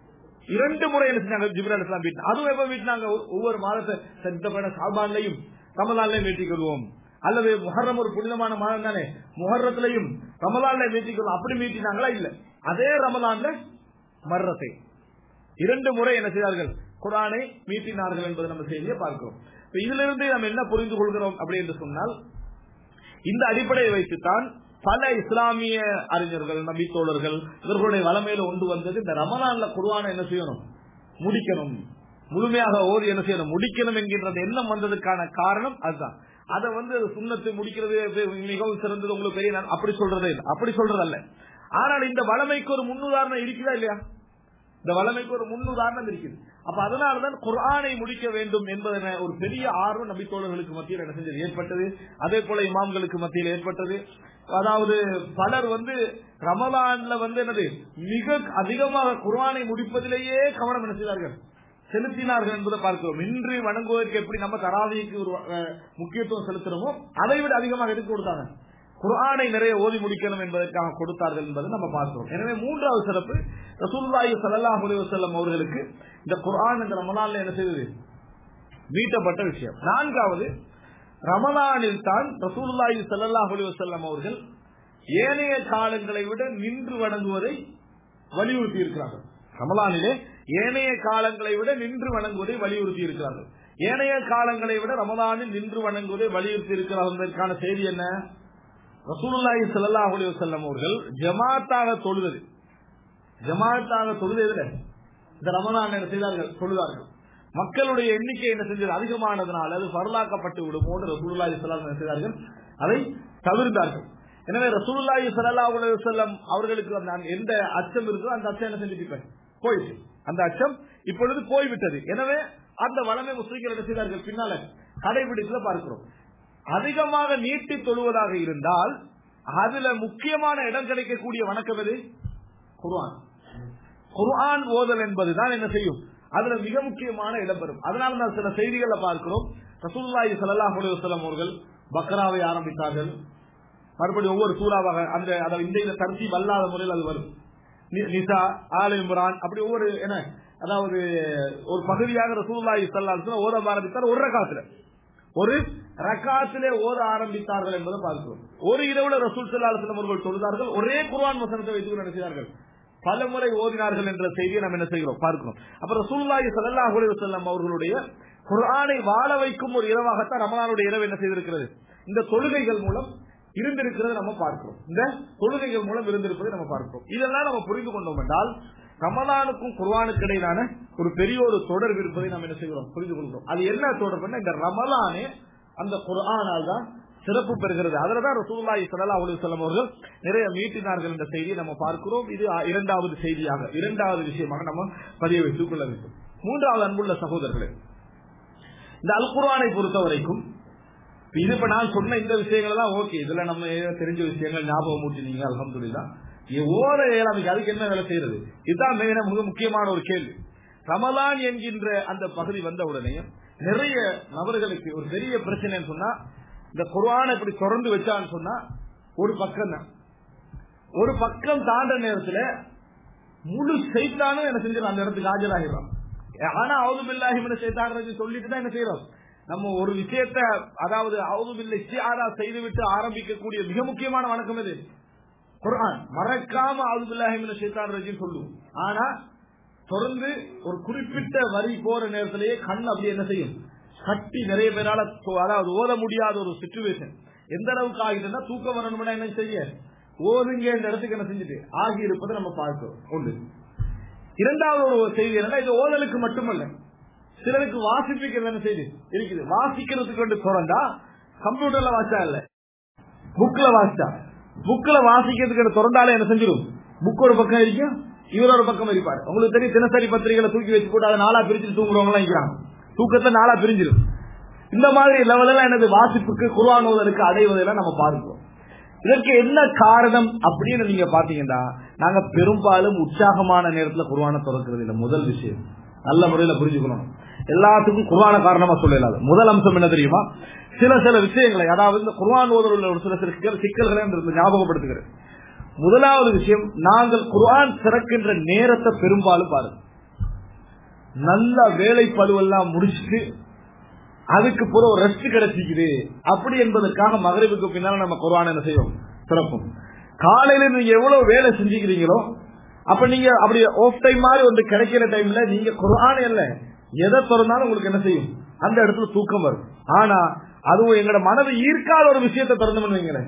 இரண்டு முறை என்ன செஞ்சாங்க ஜிப்ரல் அலைஹிஸ்ஸலாம் வீட்டு அதுவும் எப்ப வீட்டினாங்க ஒவ்வொரு மாதத்தை சத்தப்பட சாபான்லையும் ரமலான்லையும் வீட்டிக் கொள்வோம் அல்லது முஹர்ரம் ஒரு புனிதமான மாதம் தானே முஹர்ரத்திலையும் ரமலான்ல மீட்டிக் கொள்வோம் அப்படி மீட்டினாங்களா இல்ல அதே ரமலான்ல மர்ரத்தை இரண்டு முறை என்ன செய்தார்கள் குரானை மீட்டினார்கள் என்பதை நம்ம செய்தியை பார்க்கிறோம் இப்ப இதுல இருந்து நம்ம என்ன புரிந்து கொள்கிறோம் அப்படி என்று சொன்னால் இந்த அடிப்படையை வைத்துத்தான் பல இஸ்லாமிய அறிஞர்கள் நபி தோழர்கள் இவர்களுடைய வளமையில கொண்டு வந்தது இந்த ரமலான்ல குருவான என்ன செய்யணும் முடிக்கணும் முழுமையாக ஓதி என்ன செய்யணும் முடிக்கணும் என்கின்ற அந்த எண்ணம் வந்ததுக்கான காரணம் அதுதான் அதை வந்து சுண்ணத்தை முடிக்கிறது மிகவும் சிறந்தது உங்களுக்கு பெரிய நான் அப்படி சொல்றதே இல்லை அப்படி சொல்றது அல்ல ஆனால் இந்த வளமைக்கு ஒரு முன்னுதாரணம் இருக்குதா இல்லையா இந்த வளமைக்கு ஒரு முன்னுதாரணம் இருக்குது அப்ப அதனாலதான் குர்ஆனை முடிக்க வேண்டும் என்பதன ஒரு பெரிய ஆர்வம் நபித்தோழர்களுக்கு மத்தியில் என்ன செஞ்சது ஏற்பட்டது அதே போல இமாம்களுக்கு மத்தியில் ஏற்பட்டது அதாவது பலர் வந்து ரமலான்ல வந்து என்னது மிக அதிகமாக குர்ஆனை முடிப்பதிலேயே கவனம் என்ன செய்தார்கள் செலுத்தினார்கள் என்பதை பார்க்கிறோம் இன்று வணங்குவதற்கு எப்படி நம்ம தராவிக்கு ஒரு அஹ், முக்கியத்துவம் செலுத்துறோமோ அதை விட அதிகமாக எதுக்கு கொடுத்தாங்க குர்ஆனை நிறைய ஓதி முடிக்கணும் என்பதற்காக கொடுத்தார்கள் என்பதை நம்ம பார்க்கிறோம் எனவே மூன்றாவது சிறப்பு ரசூலுல்லாஹி ஸல்லல்லாஹு அலைஹி வஸல்லம் அவர்களுக்கு இந்த குர்ஆன் இந்த ரமலான்ல என்ன செய்தது மீட்டப்பட்ட விஷயம் நான்காவது ரமலானில் தான் ரசூலுல்லாஹி ஸல்லல்லாஹு அலைஹி வஸல்லம் அவர்கள் ஏனைய காலங்களை விட நின்று வணங்குவதை வலியுறுத்தி இருக்கிறார்கள் ரமலானிலே ஏனைய காலங்களை விட நின்று வணங்குவதை வலியுறுத்தி இருக்கிறார்கள் ஏனைய காலங்களை விட ரமலானில் நின்று வணங்குவதை வலியுறுத்தி இருக்கிறார்கள் என்பதற்கான செய்தி என்ன ரசூலுல்லாஹி ஸல்லல்லாஹு அலைஹி வஸல்லம் அவர்கள் ஜமாத்தாக தொழுதது ஜமாத்தாக தொழுது எதுல இந்த ரமலான் என்ன செய்தார்கள் தொழுதார்கள் மக்களுடைய எண்ணிக்கை என்ன செஞ்சது அதிகமானதுனால அது பரலாக்கப்பட்டு விடுமோடு ரசூலுல்லாஹி ஸல்லல்லாஹு அலைஹி செய்தார்கள் அதை தவிர்த்தார்கள் எனவே ரசூலுல்லாஹி ஸல்லல்லாஹு அலைஹி வஸல்லம் அவர்களுக்கு அந்த எந்த அச்சம் இருக்கோ அந்த அச்சம் என்ன செஞ்சுட்டு இப்ப போயிடுச்சு அந்த அச்சம் இப்பொழுது போய்விட்டது எனவே அந்த வளமை முஸ்லிம்கள் என்ன செய்தார்கள் பின்னால கடைபிடித்துல பார்க்கிறோம் அதிகமாக நீட்டி தொழுவதாக இருந்தால் அதுல முக்கியமான இடம் கிடைக்கக்கூடிய வணக்கம் எது குர்ஆன் குர்ஆன் ஓதல் என்பதுதான் என்ன செய்யும் அதுல மிக முக்கியமான இடம் பெறும் அதனால நான் சில செய்திகளை பார்க்கிறோம் ரசூலுல்லாஹி ஸல்லல்லாஹு அலைஹி வஸல்லம் அவர்கள் பக்ராவை ஆரம்பித்தார்கள் மறுபடியும் ஒவ்வொரு சூறாவாக அந்த அதாவது இந்த இந்த தர்த்தீப் அல்லாத முறையில் அது வரும் நி- நிசா ஆல இம்ரான் அப்படி ஒவ்வொரு என்ன அதாவது ஒரு பகுதியாக ரசூலுல்லாஹி ஸல்லல்லாஹு அலைஹி வஸல்லம் ஓத ஆரம்பித்தார் ஒரு ரகாத்துல ஒரு ரக்காத்திலே ஓத ஆரம்பித்தார்கள் என்பதை பார்க்கிறோம் ஒரு இரவுல ரசூல் ஸல்லல்லாஹு அலைஹி வஸல்லம் அவர்கள் தொழுதார்கள் ஒரே குர்ஆன் வசனத்தை வைத்து என்ன செய்தார்கள் பல முறை ஓதினார்கள் என்ற செய்தியை நம்ம என்ன செய்கிறோம் பார்க்கிறோம் அப்ப ரசூலுல்லாஹி ஸல்லல்லாஹு அலைஹி வஸல்லம் அவர்களுடைய குர்ஆனை வாழ வைக்கும் ஒரு இரவாகத்தான் ரமலானுடைய இரவு என்ன செய்திருக்கிறது இந்த தொழுகைகள் மூலம் இருந்திருக்கிறது நம்ம பார்க்கிறோம் இந்த தொழுகைகள் மூலம் இருந்திருப்பதை நம்ம பார்க்கிறோம் இதெல்லாம் நம்ம புரிந்து கொண்டோம் என்றால் ரமலானுக்கும் குர்ஆனுக்கு இடையிலான ஒரு பெரிய ஒரு தொடர்பு இருப்பதை நாம் என்ன செய்கிறோம் புரிந்து கொள்கிறோம் அது என்ன தொடர்புன்னா இந்த ரமலானே அந்த குர்ஆனால் தான் சிறப்பு பெறுகிறது அதுலதான் ரசூலுல்லாஹி ஸல்லல்லாஹு அலைஹி வஸல்லம் அவர்கள் நிறைய மீட்டினார்கள் என்ற செய்தியை நம்ம பார்க்கிறோம் இது அ- இரண்டாவது செய்தியாக இரண்டாவது விஷயமாக நம்ம பதிய வைத்துக் கொள்ள வேண்டும் மூன்றாவது அன்புள்ள சகோதரர்களே இந்த அல் குர்ஆனை பொறுத்த வரைக்கும் இப்ப இது இப்ப நான் சொன்ன இந்த விஷயங்கள் எல்லாம் ஓகே இதுல நம்ம ஏதோ தெரிஞ்ச விஷயங்கள் ஞாபகம் ஊட்டினீங்க அல்ஹம்துலில்லாஹ் இது ஓர ஏழாமைக்கு அதுக்கு என்ன வேலை செய்யறது இதுதான் மிக மிக முக்கியமான ஒரு கேள்வி ரமலான் என்கின்ற அந்த பகுதி வந்த உடனே நிறைய நபர்களுக்கு ஒரு பெரிய பிரச்சனைன்னு சொன்னா இந்த குர்ஆனை இப்படி தொடர்ந்து வச்சான்னு சொன்னா ஒரு பக்கம் தான் ஒரு பக்கம் தாண்ட நேரத்துல முழு சைத்தானும் என்ன செஞ்சிடும் அந்த இடத்துக்கு ஆஜராகிறான் ஆனா அவுது பில்லாஹி மின சைத்தான் ரஜீம் சொல்லிட்டு தான் என்ன செய்யறோம் நம்ம ஒரு விஷயத்த அதாவது அவுதுபில்லை இஸ்தியாரா செய்துவிட்டு ஆரம்பிக்கக்கூடிய மிக முக்கியமான வணக்கம் எது குர்ஆன் மறக்காம அவுதுபில்லாஹிமின ஷைத்தான் ரஜீம் சொல்லுவோம் ஆனா தொடர்ந்து ஒரு குறிப்பிட்ட வரி போற நேரத்திலேயே கண் அப்படி என்ன செய்யும் கட்டி நிறைய பேரால தொ- அதாவது ஓத முடியாத ஒரு சுச்சுவேஷன் எந்த அளவுக்கு ஆகிட்டுன்னா தூக்கம் வரணும்னா என்ன செய்ய ஓதுங்க இந்த இடத்துக்கு என்ன செஞ்சுட்டு ஆகி இருப்பதை நம்ம பார்க்கிறோம் ஒன்று இரண்டாவது ஒரு செய்தி என்னன்னா இது ஓதலுக்கு மட்டுமல்ல சிலருக்கு வாசிப்பிக்கிறது என்ன செய்தி இருக்குது வாசிக்கிறதுக்கு வந்து திறந்தா கம்ப்யூட்டர்ல வாசிச்சா இல்ல புக்ல வாசிச்சா புக்ல வாசிக்கிறதுக்கு திறந்தாலே என்ன செஞ்சிடும் புக் ஒரு பக்கம் இருக்கும் இவர் ஒரு பக்கம் இருப்பாரு உங்களுக்கு தெரியும் தினசரி பத்திரிகைகளை தூக்கி வச்சு போட்டு அதை நாளா பிரிச்சு தூங்குறவங்க எல்லாம் இருக்கிறாங்க தூக்கத்தை நாளா பிரிஞ்சிடும் இந்த மாதிரி லெவல் எல்லாம் எனது வாசிப்புக்கு குர்ஆன் ஓதலுக்கு அடைவதெல்லாம் நம்ம பார்க்கிறோம் இதற்கு என்ன காரணம் அப்படின்னு நீங்க பாத்தீங்கன்னா நாங்க பெரும்பாலும் உற்சாகமான நேரத்துல குர்ஆனை திறக்கிறது இல்ல முதல் விஷயம் நல்ல முறையில புரிஞ்சுக்கணும் எல்லாத்துக்கும் குர்ஆன காரணமா சொல்லலாது முதல் அம்சம் என்ன தெரியுமா சில சில விஷயங்களை அதாவது இந்த குர்ஆன் ஓதல் உள்ள ஒரு சில சில சிக்கல் சிக்கல்களை இந்த ஞாபகப்படுத்துகிறேன் முதலாவது விஷயம் நாங்கள் குர்ஆன் திறக்கின்ற நேரத்தை பெரும்பாலும் பாருங்க நல்ல வேலை பழுவெல்லாம் முடிச்சுட்டு அதுக்கு பிற ஒரு ரெஸ்ட் கிடைச்சிக்குது அப்படி என்பதற்காக மகரிபுக்கு பின்னால நம்ம குர்ஆன் என்ன செய்வோம் திறப்போம் காலையில நீங்க எவ்வளவு வேலை செஞ்சுக்கிறீங்களோ அப்ப நீங்க அப்படி ஆஃப் டைம் மாதிரி வந்து கிடைக்கிற டைம்ல நீங்க குர்ஆன் இல்ல எதை திறந்தாலும் உங்களுக்கு என்ன செய்யும் அந்த இடத்துல தூக்கம் வரும் ஆனா அதுவும் எங்களோட மனதை ஈர்க்காத ஒரு விஷயத்தை திறந்தோம்னு வைங்களேன்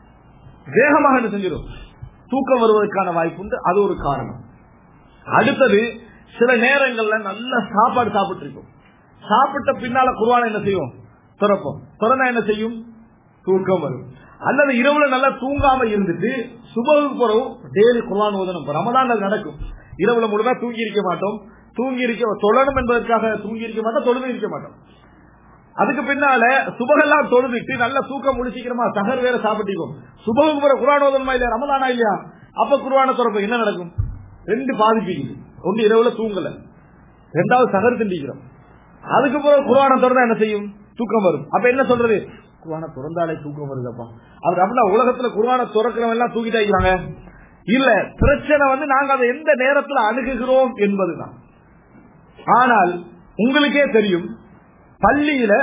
வேகமாக என்ன செஞ்சிடும் தூக்கம் வருவதற்கான வாய்ப்பு உண்டு அது ஒரு காரணம் அடுத்தது சில நேரங்கள்ல நல்ல சாப்பாடு சாப்பிட்டு இருக்கோம் சாப்பிட்ட பின்னால குருவான என்ன செய்யும் திறப்போம் திறனா என்ன செய்யும் தூக்கம் வரும் அல்லது இரவுல நல்லா தூங்காம இருந்துட்டு சுபவுக்கு பிறகு டெய்லி குர்ஆன் ஓதணும் இப்ப ரமதான் அது நடக்கும் இரவுல முழுதா தூங்கி இருக்க மாட்டோம் தூங்கி இருக்க தொழணும் என்பதற்காக தூங்கி இருக்க மாட்டோம் தொழுது இருக்க மாட்டோம் அதுக்கு பின்னால சுபகெல்லாம் தொழுதுட்டு நல்ல தூக்கம் முடிச்சிக்கிறோமா சகர் வேற சாப்பிட்டிருக்கோம் சுபகுக்கு பிறகு குர்ஆன் ஓதணுமா இல்லையா ரமதானா இல்லையா அப்ப குர்ஆன திறப்ப என்ன நடக்கும் ரெண்டு பாதிப்பிக்குது ஒன்று இரவுல தூங்கல ரெண்டாவது சகர் திண்டிக்கிறோம் அதுக்கு பிறகு குர்ஆன திறந்தா என்ன செய்யும் தூக்கம் வரும் அப்ப என்ன சொல்றது குர்ஆன திறந்தாலே தூக்கம் வருதப்பா அவர் அப்படின்னா உலகத்துல குர்ஆன திறக்கிறவங்க எல்லாம் தூக்கிட்டா இருக்கிறாங்க இல்ல பிரச்சனை வந்து நாங்க அதை எந்த நேரத்துல அணுகுகிறோம் என்பதுதான் ஆனால் உங்களுக்கே தெரியும் பள்ளியில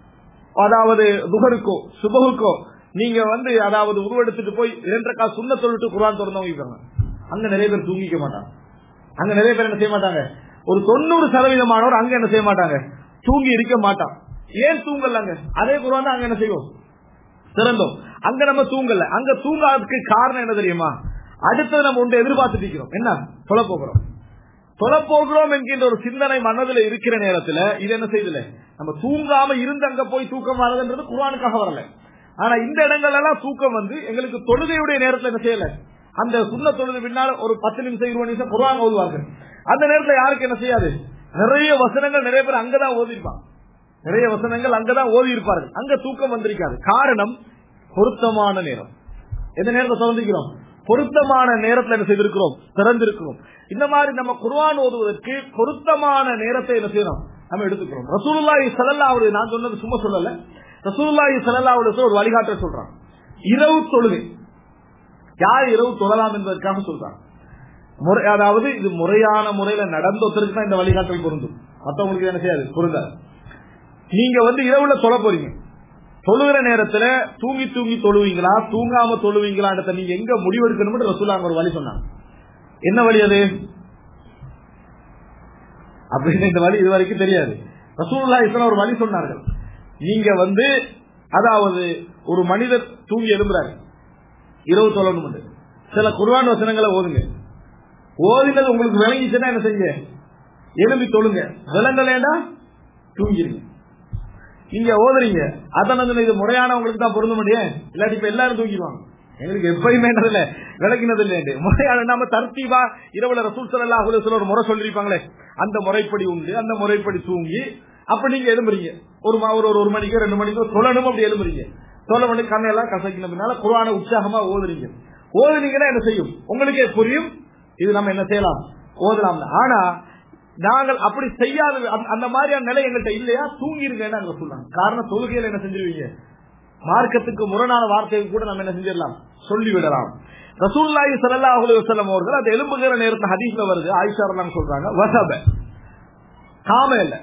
அதாவது துகருக்கோ சுபகுக்கோ நீங்க வந்து அதாவது உருவெடுத்துட்டு போய் இரண்டரை கால் சுண்ண சொல்லிட்டு குரான் திறந்தவங்க இருக்காங்க அங்க நிறைய பேர் தூங்கிக்க மாட்டாங்க அங்க நிறைய பேர் என்ன செய்ய மாட்டாங்க ஒரு தொண்ணூறு சதவீதமானவர் அங்க என்ன செய்ய மாட்டாங்க தூங்கி இருக்க மாட்டான் ஏன் தூங்கலங்க அதே குரான் தான் அங்க என்ன செய்வோம் திறந்தோம் அங்க நம்ம தூங்கல அங்க தூங்காததுக்கு காரணம் என்ன தெரியுமா அடுத்தது நம்ம ஒன்று எதிர்பார்த்துட்டு இருக்கிறோம் என்ன சொல்ல போகிறோம் சொல்ல போகிறோம் என்கின்ற ஒரு சிந்தனை மனதில் இருக்கிற நேரத்துல இது என்ன செய்யல நம்ம தூங்காம இருந்து அங்க போய் தூக்கம் வரதுன்றது குர்ஆனுக்காக வரல ஆனா இந்த இடங்கள் எல்லாம் தூக்கம் வந்து எங்களுக்கு தொழுகையுடைய நேரத்துல என்ன செய்யல அந்த சுண்ண தொழுது பின்னால் ஒரு பத்து நிமிஷம் இருபது நிமிஷம் குர்ஆன் ஓதுவார்கள் அந்த நேரத்துல யாருக்கு என்ன செய்யாது நிறைய வசனங்கள் நிறைய பேர் அங்கதான் ஓதிருப்பாங்க நிறைய வசனங்கள் அங்கதான் ஓதி இருப்பார்கள் அங்க தூக்கம் வந்திருக்காது காரணம் பொருத்தமான நேரம் எந்த நேரத்தை திறந்திருக்கிறோம் பொருத்தமான நேரத்தில் என்ன செய்திருக்கிறோம் திறந்திருக்கிறோம் இந்த மாதிரி நம்ம குர்ஆன் ஓதுவதற்கு பொருத்தமான நேரத்தை என்ன செய்யணும் நம்ம எடுத்துக்கிறோம் ரசூலுல்லாஹி ஸல்லல்லாஹு அலைஹி நான் சொன்னது சும்மா சொல்லல ரசூலுல்லாஹி ஸல்லல்லாஹு அலைஹி வஸல்லம் ஒரு வழிகாட்ட சொல்றான் இரவு தொழுகை யார் இரவு தொழலாம் என்பதற்காக சொல்றாங்க முறை அதாவது இது முறையான முறையில நடந்த ஒருத்தருக்கு தான் இந்த வழிகாட்டல் பொருந்தும் மத்தவங்களுக்கு என்ன செய்யாது பொருந்தாது நீங்க வந்து இரவுல தொழ போறீங்க தொழுகிற நேரத்துல தூங்கி தூங்கி தொழுவீங்களா தூங்காம தொழுவீங்களான்றத நீங்க எங்க முடிவெடுக்கணும்னு ரசூலாங்க ஒரு வழி சொன்னாங்க என்ன வழி அது அப்படின்னு இந்த வழி இது வரைக்கும் தெரியாது ரசூல்லா இஸ்லாம் ஒரு வழி சொன்னார்கள் நீங்க வந்து அதாவது ஒரு மனிதர் தூங்கி எழும்புறாரு இரவு தொழணும் சில குர்ஆன் வசனங்களை ஓதுங்க ஓதினது உங்களுக்கு விளங்கிச்சுன்னா என்ன செய்யுங்க எழும்பி தொழுங்க விளங்கலேண்டா தூங்கிருங்க நீங்க ஓதுறீங்க அதான் இது முறையானவங்களுக்கு தான் பொருந்த முடியும் இல்லாட்டி இப்ப எல்லாரும் தூங்கிடுவாங்க எங்களுக்கு எப்பயுமே இல்ல விளக்கினது இல்லை முறையான நாம தர்த்தீவா இரவுல ரசூல் சல்லா சொல்ல ஒரு முறை சொல்லிருப்பாங்களே அந்த முறைப்படி உண்டு அந்த முறைப்படி தூங்கி அப்ப நீங்க எழும்புறீங்க ஒரு மா- ஒரு ஒரு மணிக்கோ ரெண்டு மணிக்கோ தொழணும் அப்படி எழும்புறீங்க தொலை மணி கண்ணையெல்லாம் கசக்கின பின்னால குரான உற்சாகமா ஓதுறீங்க ஓதுனீங்கன்னா என்ன செய்யும் உங்களுக்கே புரியும் இது நம்ம என்ன செய்யலாம் ஓதலாம் ஆனா நாங்கள் அப்படி செய்யாத அந்த- அந்த மாதிரியான நிலை எங்கள்கிட்ட இல்லையா தூங்கிருங்கன்னு அங்க சொன்னாங்க காரணம் தொழுகையில என்ன செஞ்சிருவீங்க மார்க்கத்துக்கு முரணான வார்த்தையை கூட நம்ம என்ன செஞ்சிடலாம் சொல்லிவிடலாம் ரசூல்லாஹி ஸல்லல்லாஹு அலைஹி வஸல்லம் அவர்கள் அந்த எலும்புகிற நேரத்துல ஹதீஸ்ல வருது ஆயிஷா ரலியல்லாஹு சொல்றாங்க வசப காம இல்ல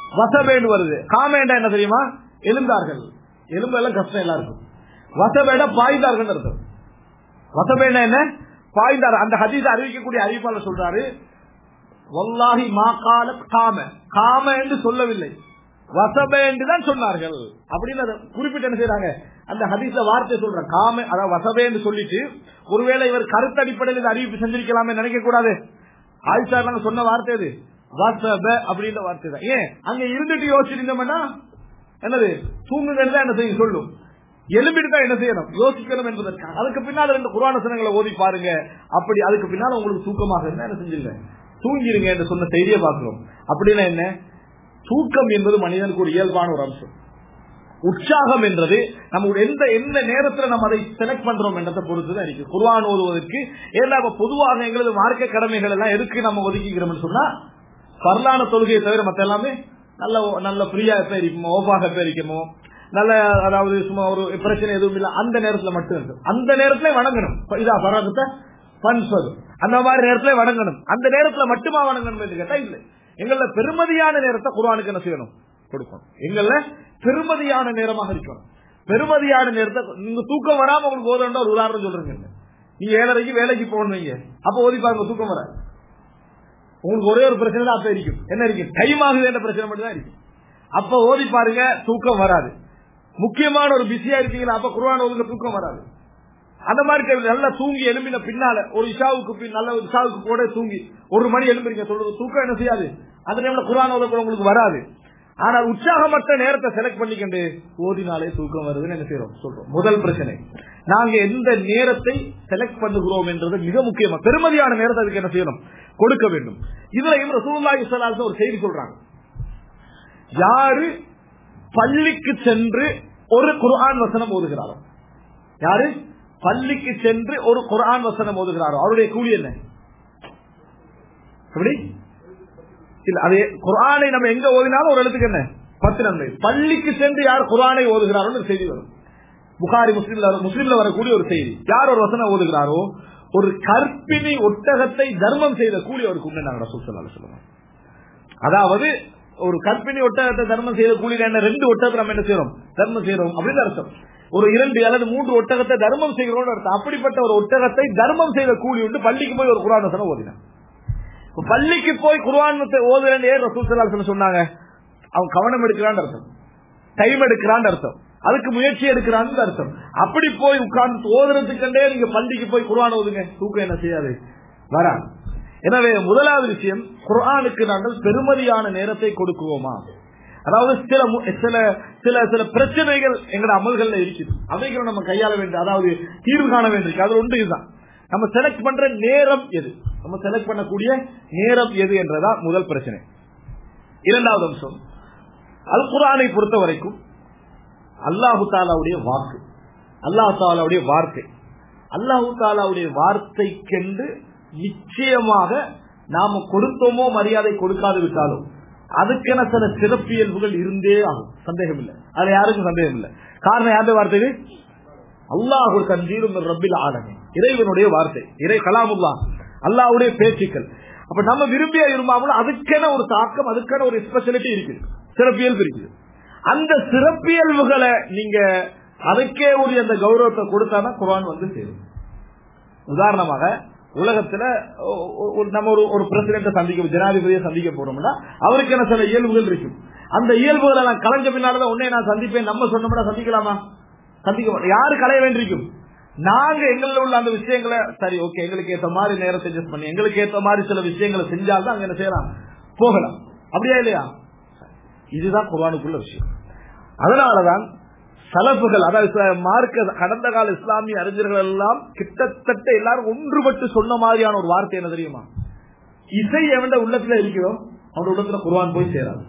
வசபேடு வருது காமேண்டா என்ன தெரியுமா எழுந்தார்கள் எலும்பெல்லாம் கஷ்டம் எல்லாருக்கும் வசபேட பாய்ந்தார்கள் அர்த்தம் வசபேட என்ன பாய்ந்தார் அந்த ஹதீஸ் அறிவிக்கக்கூடிய அறிவிப்பாளர் சொல்றாரு வல்லாஹி மா கால காம காம என்று சொல்லவில்லை வசப என்று தான் சொன்னார்கள் அப்படின்னு அதை குறிப்பிட்டு என்ன செய்யறாங்க அந்த ஹதீஸ்ல வார்த்தை சொல்ற காம அதாவது வசபே என்று சொல்லிட்டு ஒருவேளை இவர் கருத்து அடிப்படையில் இந்த அறிவிப்பு செஞ்சிருக்கலாமே நினைக்க கூடாது ஆயிஷா நாங்க சொன்ன வார்த்தை அது வசப அப்படின்ற வார்த்தை தான் ஏன் அங்க இருந்துட்டு யோசிச்சிருந்தோம்னா என்னது தூங்குகிறது தான் என்ன செய்யும் சொல்லும் எலும்பிட்டு தான் என்ன செய்யணும் யோசிக்கணும் என்பதற்காக அதுக்கு பின்னால் ரெண்டு குரான சனங்களை ஓதி பாருங்க அப்படி அதுக்கு பின்னால் உங்களுக்கு தூக்கமாக இருந்தா என்ன செஞ்சிருங்க தூங்கிருங்க என்று சொன்ன செய்தியை பார்க்கிறோம் அப்படின்னா என்ன தூக்கம் என்பது மனிதனுக்கு ஒரு இயல்பான ஒரு அம்சம் உற்சாகம் என்றது நம்ம எந்த எந்த நேரத்துல நம்ம அதை செலக்ட் பண்றோம் என்றதை பொறுத்துதான் இருக்கு குர்ஆன் ஓதுவதற்கு ஏன்னா இப்ப பொதுவாக எங்களது மார்க்க கடமைகள் எல்லாம் எதுக்கு நம்ம ஒதுக்கிக்கிறோம்னு சொன்னா பரலான தொழுகையை தவிர மத்த எல்லாமே நல்ல நல்ல ஃப்ரீயா எப்ப இருக்குமோ ஓஃபாக எப்ப இருக்குமோ நல்ல அதாவது சும்மா ஒரு பிரச்சனை எதுவும் இல்ல அந்த நேரத்துல மட்டும் இருக்கு அந்த நேரத்துல வணங்கணும் இதா பராகத்தை பன்சது அந்த மாதிரி நேரத்துல வணங்கணும் அந்த நேரத்துல மட்டுமா வணங்கணும் என்று கேட்டா இல்லை எங்கள பெருமதியான நேரத்தை குர்ஆனுக்கு என்ன செய்யணும் கொடுக்கணும் எங்கள பெருமதியான நேரமாக இருக்கணும் பெருமதியான நேரத்தை நீங்க தூக்கம் வராம உங்களுக்கு ஓதணும் ஒரு உதாரணம் சொல்றீங்க நீங்க ஏழரைக்கு வேலைக்கு போகணுங்க அப்ப ஓதி பாருங்க தூக்கம் வராது உங்களுக்கு ஒரே ஒரு பிரச்சனை தான் அப்ப இருக்கும் என்ன இருக்கு டைம் ஆகுது என்ற பிரச்சனை மட்டும் தான் இருக்கு அப்ப ஓதி பாருங்க தூக்கம் வராது முக்கியமான ஒரு பிஸியா இருக்கீங்களா அப்ப குர்ஆன் ஓதுங்க தூக்கம் வராது அந்த மாதிரி டைம்ல நல்லா தூங்கி எழும்பின பின்னால ஒரு இஷாவுக்கு பின் நல்ல ஒரு இஷாவுக்கு கூட தூங்கி ஒரு மணி எழும்புறீங்க சொல்றது தூக்கம் என்ன செய்யாது அந்த டைம்ல குர்ஆன் ஓத கூட உங்களுக்கு வராது ஆனால் உற்சாகமற்ற நேரத்தை செலக்ட் பண்ணிக்கண்டு ஓதினாலே தூக்கம் வருதுன்னு என்ன செய்யறோம் சொல்றோம் முதல் பிரச்சனை நாங்க எந்த நேரத்தை செலக்ட் பண்ணுகிறோம் என்றது மிக முக்கியமா பெருமதியான நேரத்தை அதுக்கு என்ன செய்யணும் கொடுக்க வேண்டும் இதுலயும் ரசூலுல்லாஹி ஸல்லல்லாஹு அலைஹி ஒரு செய்தி சொல்றாங்க யாரு பள்ளிக்கு சென்று ஒரு குர்ஆன் வசனம் ஓதுகிறாரோ யாரு பள்ளிக்கு சென்று ஒரு குர்ஆன் வசனம் ஓதுகிறாரோ அவருடைய கூலி என்ன எப்படி இல்ல அது குர்ஆனை நம்ம எங்க ஓதினாலும் ஒரு எழுத்துக்கு என்ன பத்து நன்மை பள்ளிக்கு சென்று யார் குர்ஆனை ஓதுகிறாரோ ஒரு செய்தி வரும் புகாரி முஸ்லீம்ல முஸ்லீம்ல வரக்கூடிய ஒரு செய்தி யார் ஒரு வசனம் ஓதுகிறாரோ ஒரு கற்பிணி ஒட்டகத்தை தர்மம் செய்த கூலி அவருக்கு உண்டு நாங்க ரசூல் ஸல்லல்லாஹு அலைஹி வஸல்லம் அதாவது ஒரு கற்பிணி ஒட்டகத்தை தர்மம் செய்த கூலி என்ன ரெண்டு ஒட்டகத்தை நம்ம என்ன செய்யறோம் தர்மம் செய்யறோம் அப்படின்னு அர்த்தம் ஒரு இரண்டு அல்லது மூன்று ஒட்டகத்தை தர்மம் செய்கிறோம் அர்த்தம் அப்படிப்பட்ட ஒரு ஒட்டகத்தை தர்மம் செய்த கூலி உண்டு பள்ளிக்கு போய் ஒரு குரான் வசனம் ஓதினான் இப்ப பள்ளிக்கு போய் குர்ஆனத்தை ஓதுறேன்னு ஏன் ரசூல் ஸல்லல்லாஹு அலைஹி வஸல்லம் சொன்னாங்க அவன் கவனம் எடுக்கிறான்னு அர்த்தம் டைம் எடுக்கிறான்னு அர்த்தம் அதுக்கு முயற்சி எடுக்கிறான்னு அர்த்தம் அப்படி போய் உட்கார்ந்து ஓதுறதுக்கண்டே நீங்க பள்ளிக்கு போய் குர்ஆன் ஓதுங்க தூக்கம் என்ன செய்யாது வராது எனவே முதலாவது விஷயம் குர்ஆனுக்கு நாங்கள் பெருமதியான நேரத்தை கொடுக்குவோமா அதாவது சில மு- சில சில சில பிரச்சனைகள் எங்களோட அமல்கள்ல இருக்குது அவைகளை நம்ம கையாள வேண்டும் அதாவது தீர்வு காண வேண்டியிருக்கு அது ஒன்று இதுதான் நம்ம செலக்ட் பண்ற நேரம் எது நம்ம செலக்ட் பண்ணக்கூடிய நேரம் எது என்றதா முதல் பிரச்சனை இரண்டாவது அம்சம் அல் குர்ஆனை பொறுத்த வரைக்கும் அல்லாஹு தாலாவுடைய வாக்கு அல்லாஹு தாலாவுடைய வார்த்தை அல்லாஹு தாலாவுடைய வார்த்தைக்கென்று நிச்சயமாக நாம கொடுத்தோமோ மரியாதை கொடுக்காது விட்டாலும் அதுக்கென சில சிறப்பியல்புகள் இருந்தே ஆகும் சந்தேகம் இல்லை அதுல யாருக்கும் சந்தேகம் இல்லை காரணம் யாருடைய வார்த்தை இது? அல்லாஹு தஞ்சீரும் ரப்பில் ஆலமே இறைவனுடைய வார்த்தை இறை கலாமுல்லா அல்லாஹ்வுடைய பேச்சுக்கள் அப்ப நம்ம விரும்பிய விரும்பாமல் அதுக்கென ஒரு தாக்கம் அதுக்கென ஒரு ஸ்பெஷாலிட்டி இருக்குது சிறப்பியல்பு இருக்குது அந்த சிறப்பியல்புகளை நீங்க அதுக்கே உரிய அந்த கௌரவத்தை கொடுத்தாதான் குர்ஆன் வந்து சேரும் உதாரணமாக உலகத்துல ஒ- ஒ- ஒரு- நம்ம ஒரு ஒரு பிரசிடென்ட சந்திக்க ஜனாதிபதியை சந்திக்க போறோம்னா அவருக்கு என்ன சில இயல்புகள் இருக்கும் அந்த இயல்புகளை நான் கலைஞ்ச பின்னால்தான் உடனே நான் சந்திப்பேன் நம்ம சொன்னோம்னா சந்திக்கலாமா சந்திக்க மாட்டோம் யாரு கலைய வேண்டியிருக்கும் நாங்க எங்களில் உள்ள அந்த விஷயங்களை சரி ஓகே எங்களுக்கு ஏத்த மாதிரி நேரத்தை adjust பண்ணி எங்களுக்கு ஏத்த மாதிரி சில விஷயங்களை செஞ்சால்தான் அங்க என்ன செய்யலாம் போகலாம் அப்படியா இல்லையா இதுதான் குர்ஆனுக்குள்ள விஷயம் அதனாலதான் சலப்புகள் அதாவது ச- மார்க்க கடந்த கால இஸ்லாமிய அறிஞர்கள் எல்லாம் கிட்டத்தட்ட எல்லாரும் ஒன்றுபட்டு சொன்ன மாதிரியான ஒரு வார்த்தை என்ன தெரியுமா இசை எவண்ட உள்ளத்துல இருக்கிறோ அவருடைய உள்ளத்துல குர்ஆன் போய் சேராது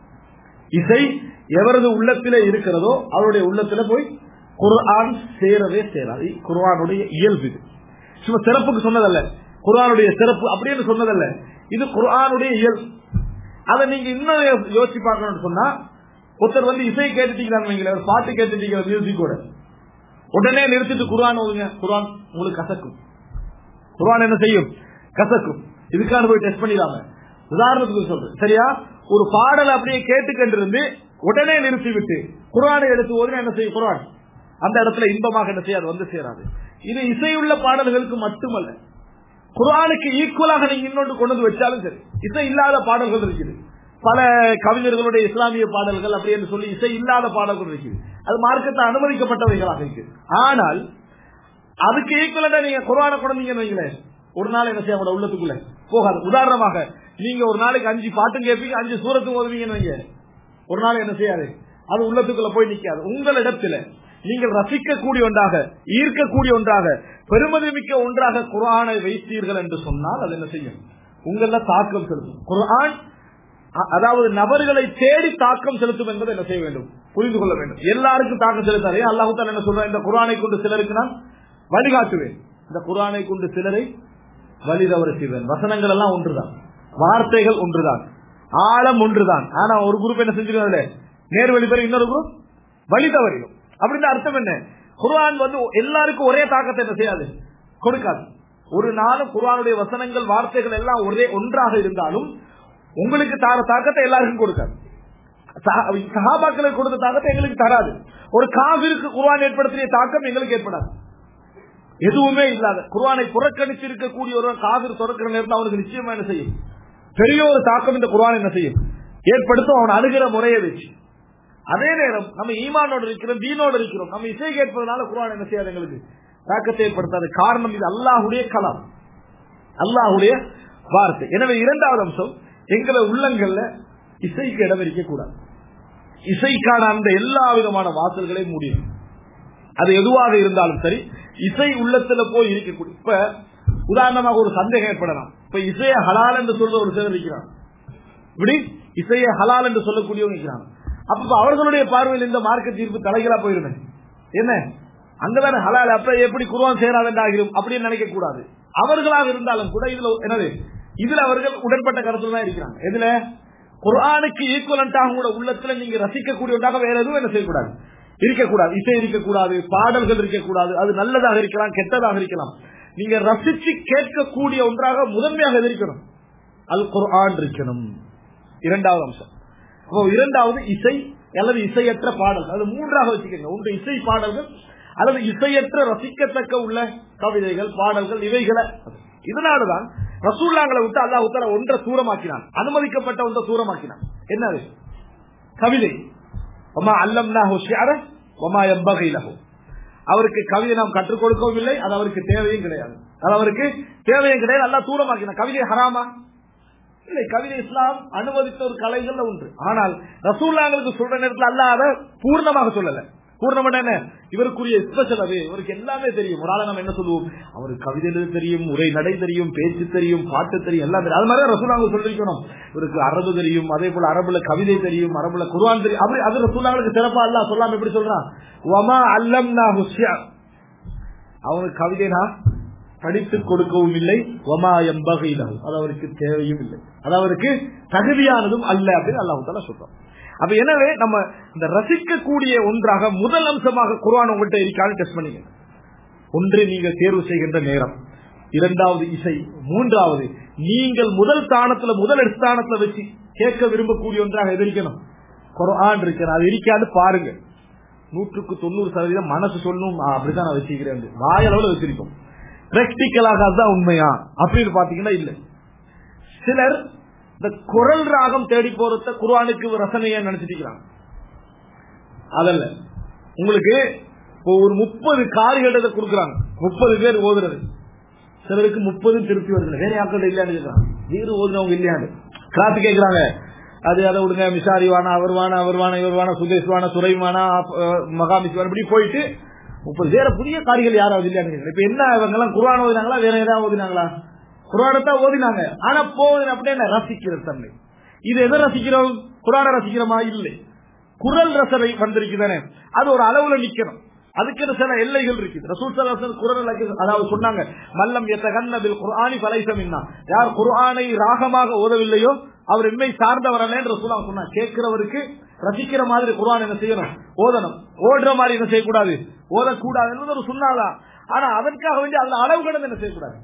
இசை எவரது உள்ளத்திலே இருக்கிறதோ அவருடைய உள்ளத்துல போய் குர்ஆன் சேரவே சேராது குர்ஆனுடைய இயல்பு இது சும்மா சிறப்புக்கு சொன்னதல்ல குர்ஆனுடைய சிறப்பு அப்படின்னு சொன்னதல்ல இது குர்ஆனுடைய இயல்பு அதை நீங்க இன்னும் யோசிச்சு பார்க்கணும்னு சொன்னா ஒருத்தர் வந்து இசை கேட்டுட்டீங்கன்னு வைங்களேன் ஒரு பாட்டு கேட்டுட்டீங்க மியூசிக்கோட உடனே நிறுத்திட்டு குர்ஆன் ஓதுங்க குர்ஆன் உங்களுக்கு கசக்கும் குர்ஆன் என்ன செய்யும் கசக்கும் இதுக்கான போய் டெஸ்ட் பண்ணிடாம உதாரணத்துக்கு சொல்றேன் சரியா ஒரு பாடல் அப்படியே கேட்டுக்கொண்டிருந்து உடனே நிறுத்திவிட்டு குரானை எடுத்து ஓதுனா என்ன செய்யும் குரான் அந்த இடத்துல இன்பமாக என்ன செய்யாது வந்து சேராது இது இசையுள்ள பாடல்களுக்கு மட்டுமல்ல குரானுக்கு ஈக்குவலாக நீங்க இன்னொன்று கொண்டு வந்து வச்சாலும் சரி இசை இல்லாத பாடல்கள் இருக்குது பல கவிஞர்களுடைய இஸ்லாமிய பாடல்கள் அப்படி என்று சொல்லி இசை இல்லாத பாடல்கள் இருக்குது அது மார்க்கத்தை அனுமதிக்கப்பட்டவைகளாக இருக்கு ஆனால் அதுக்கு ஈக்குவலா நீங்க குரானை கொண்டீங்கன்னு வைங்களேன் ஒரு நாள் என்ன செய்ய உங்களோட உள்ளத்துக்குள்ள போகாது உதாரணமாக நீங்க ஒரு நாளைக்கு அஞ்சு பாட்டும் கேட்பீங்க அஞ்சு சூரத்தும் ஓதுவீங்கன்னு வைங்க ஒரு நாள் என்ன செய்யாது அது உள்ளத்துக்குள்ள போய் நிக்காது உங்களிடத்துல நீங்கள் ரசிக்கக்கூடிய ஒன்றாக ஈர்க்கக்கூடிய ஒன்றாக பெருமதிமிக்க ஒன்றாக குரானை வைத்தீர்கள் என்று சொன்னால் அது என்ன செய்யும் உங்கள தாக்கம் செலுத்தும் குரான் அ- அதாவது நபர்களை தேடி தாக்கம் செலுத்தும் என்பதை என்ன செய்ய வேண்டும் புரிந்து கொள்ள வேண்டும் எல்லாருக்கும் தாக்கம் செலுத்தாதே அல்லாஹு தாலா என்ன சொல்றான் இந்த குரானை கொண்டு சிலருக்கு நான் வழிகாட்டுவேன் இந்த குரானை கொண்டு சிலரை வழி தவறு செய்வேன் வசனங்கள் எல்லாம் ஒன்றுதான் வார்த்தைகள் ஒன்றுதான் ஆழம் ஒன்றுதான் ஆனா ஒரு குரூப் என்ன செஞ்சிருக்காங்க நேர்வழி பெற இன்னொரு குரூப் வழி தவறிடும் அப்படின்னு அர்த்தம் என்ன குர்ஆன் வந்து எல்லாருக்கும் ஒரே தாக்கத்தை என்ன செய்யாது கொடுக்காது ஒரு நாளும் குர்ஆனுடைய வசனங்கள் வார்த்தைகள் எல்லாம் ஒரே ஒன்றாக இருந்தாலும் உங்களுக்கு தார தாக்கத்தை எல்லாருக்கும் கொடுக்காது சஹா- சஹாபாக்களுக்கு கொடுத்த தாக்கத்தை எங்களுக்கு தராது ஒரு காவிற்கு குர்ஆன் ஏற்படுத்திய தாக்கம் எங்களுக்கு ஏற்படாது எதுவுமே இல்லாத குர்ஆனை புறக்கணித்து இருக்கக்கூடிய ஒரு காவிர் துறக்கிற நேரத்தில் அவனுக்கு நிச்சயமா என்ன செய்யும் பெரிய ஒரு தாக்கம் இந்த குர்ஆன் என்ன செய்யும் ஏற்படுத்தும் அவன் அணுகிற முறையை வச்சு அதே நேரம் நம்ம ஈமானோடு இருக்கிறோம் தீனோடு இருக்கிறோம் நம்ம இசை கேட்பதனால குர்ஆன் என்ன செய்யாது எங்களுக்கு தாக்கத்தை ஏற்படுத்தாது காரணம் இது அல்லாஹுடைய கலாம் அல்லாஹுடைய வார்த்தை எனவே இரண்டாவது அம்சம் எங்களை உள்ளங்கள்ல இசைக்கு இடம் இருக்க கூடாது இசைக்கான அந்த எல்லா விதமான வாசல்களையும் முடியும் அது எதுவாக இருந்தாலும் சரி இசை உள்ளத்துல போய் இருக்கக்கூடிய இப்ப உதாரணமாக ஒரு சந்தேகம் ஏற்படலாம் இப்ப இசைய ஹலால் என்று சொல்ற ஒரு சிலர் இருக்கிறான் இப்படி இசைய ஹலால் என்று சொல்லக்கூடியவங்க இருக்கிறாங்க அப்ப இப்ப அவர்களுடைய பார்வையில் இந்த மார்க்க தீர்ப்பு தலைகளா போயிருமே என்ன அங்கதானே ஹலால் அப்ப எப்படி குருவான் சேராதென்றாகிரும் அப்படின்னு நினைக்க கூடாது அவர்களாக இருந்தாலும் கூட இதுல என்னது இதுல அவர்கள் உடன்பட்ட கருத்துல தான் இருக்கிறாங்க எதுல குர்ஆனுக்கு ஈக்குவலண்டாக கூட உள்ளத்துல நீங்க ரசிக்கக்கூடிய ஒன்றாக வேற எதுவும் என்ன செய்யக்கூடாது இருக்கக்கூடாது இசை இருக்கக்கூடாது பாடல்கள் இருக்கக்கூடாது அது நல்லதாக இருக்கலாம் கெட்டதாக இருக்கலாம் நீங்க ரசிச்சு கேட்கக்கூடிய ஒன்றாக முதன்மையாக எது இருக்கணும் அல் குர்ஆன் இருக்கணும் இரண்டாவது அம்சம் அப்போ இரண்டாவது இசை அல்லது இசையற்ற பாடல் அது மூன்றாக வச்சுக்கோங்க ஒன்று இசை பாடல்கள் அல்லது இசையற்ற ரசிக்கத்தக்க உள்ள கவிதைகள் பாடல்கள் இவைகளை இதனாலதான் ரசூல்லாங்களை விட்டு அல்லாஹ் உத்தர ஒன்றை தூரமாக்கினான் அனுமதிக்கப்பட்ட ஒன்றை தூரமாக்கினான் என்னது கவிதை ஒமா அல்லம்னாஹு ஷிஅர ஒமா யம்பகி லஹு அவருக்கு கவிதை நாம் கற்றுக் கொடுக்கவும் இல்லை அது அவருக்கு தேவையும் கிடையாது அது அவருக்கு தேவையும் கிடையாது அல்லாஹ் தூரமாக்கின கவிதை ஹராமா இல்லை கவிதை இஸ்லாம் அனுமதித்த ஒரு கலைகள்ல ஒன்று ஆனால் ரசூல்லாங்களுக்கு சொல்ற நேரத்தில் அல்லாஹ் அதை பூர்ணமாக சொல்லல பூர்ணம் என்ன இவருக்குரிய ஸ்பெஷல் அது இவருக்கு எல்லாமே தெரியும் ஒரு ஆளை நம்ம என்ன சொல்லுவோம் அவருக்கு கவிதை எழுத தெரியும் உரை நடை தெரியும் பேச்சு தெரியும் பாட்டு தெரியும் எல்லாம் தெரியும் அது மாதிரி ரசூலாங்க சொல்லிருக்கணும் இவருக்கு அரபு தெரியும் அதே போல அரபுல கவிதை தெரியும் அரபுல குர்ஆன் தெரியும் அப்படி அது ரசூலாங்களுக்கு சிறப்பா அல்ல சொல்லாம எப்படி சொல்றான் வமா அல்லம்னா ஹுஸ்யா அவனுக்கு கவிதை நான் படித்து கொடுக்கவும் இல்லை ஒமா எம்பகையிலும் அது அவருக்கு தேவையும் இல்லை அது அவருக்கு தகுதியானதும் அல்ல அப்படின்னு அல்லாஹு தாலா சொல்றோம் அப்ப எனவே நம்ம இந்த ரசிக்கக்கூடிய ஒன்றாக முதல் அம்சமாக குர்ஆன் உங்கள்கிட்ட இருக்கான்னு டெஸ்ட் பண்ணிக்க ஒன்று நீங்கள் தேர்வு செய்கின்ற நேரம் இரண்டாவது இசை மூன்றாவது நீங்கள் முதல் ஸ்தானத்துல முதல் ஸ்தானத்துல வச்சு கேட்க விரும்பக்கூடிய ஒன்றாக எதிர்க்கணும் குர்ஆன் இருக்கணும் அது இருக்காது பாருங்க நூற்றுக்கு தொண்ணூறு சதவீதம் மனசு சொல்லணும் ஆ, அப்படிதான் நான் வச்சுக்கிறேன் வாயளவுல வச்சிருக்கோம் பிராக்டிக்கலாக அதுதான் உண்மையா அப்படின்னு பாத்தீங்கன்னா இல்ல சிலர் இந்த குரல் ராகம் தேடி போறத குர்ஆனுக்கு ரசனையா நினைச்சிட்டு இருக்கிறாங்க அதல்ல உங்களுக்கு இப்போ ஒரு முப்பது காரியத்தை கொடுக்குறாங்க முப்பது பேர் ஓதுறது சிலருக்கு முப்பதும் திருப்பி வருது வேற யாக்கள் இல்லையான்னு கேட்கறாங்க வேறு ஓதுனவங்க இல்லையான்னு காசு கேட்கறாங்க அது அதை விடுங்க மிசாரி வானா அவர் வானா அவர் வானா இவர் வானா சுதேஷ் வானா சுரைவானா மகாமிஸ் வானா இப்படி போயிட்டு முப்பது வேற புதிய காரிகள் யாராவது இல்லையான்னு கேட்கறாங்க இப்ப என்ன இவங்க எல்லாம் குர்ஆன் ஓதினாங்களா வேற ஏதாவது ஓதினாங்களா குர்ஆனத்தான் ஓதினாங்க ஆனா போவதின் அப்படியே என்ன ரசிக்கிற தன்மை இது எதை ரசிக்கிறோம் குர்ஆனை ரசிக்கிறோமா இல்லை குரல் ரசனை வந்திருக்குதானே அது ஒரு அளவுல நிக்கணும் அதுக்கு சில எல்லைகள் இருக்குது ரசூல் சலாசன் குரல் அதாவது சொன்னாங்க மல்லம் எத்தகன்னபில் குர்ஆனி பலைசமின்னா யார் குர்ஆனை ராகமாக ஓதவில்லையோ அவர் எம்மை சார்ந்தவரனே ரசூலா சொன்னாங்க கேட்கிறவருக்கு ரசிக்கிற மாதிரி குர்ஆன் என்ன செய்யணும் ஓதணும் ஓடுற மாதிரி என்ன செய்யக்கூடாது ஓதக்கூடாது என்பது ஒரு சொன்னாதான் ஆனா அதற்காக வேண்டி அதுல அளவு கடந்து என்ன செய்யக்கூடாது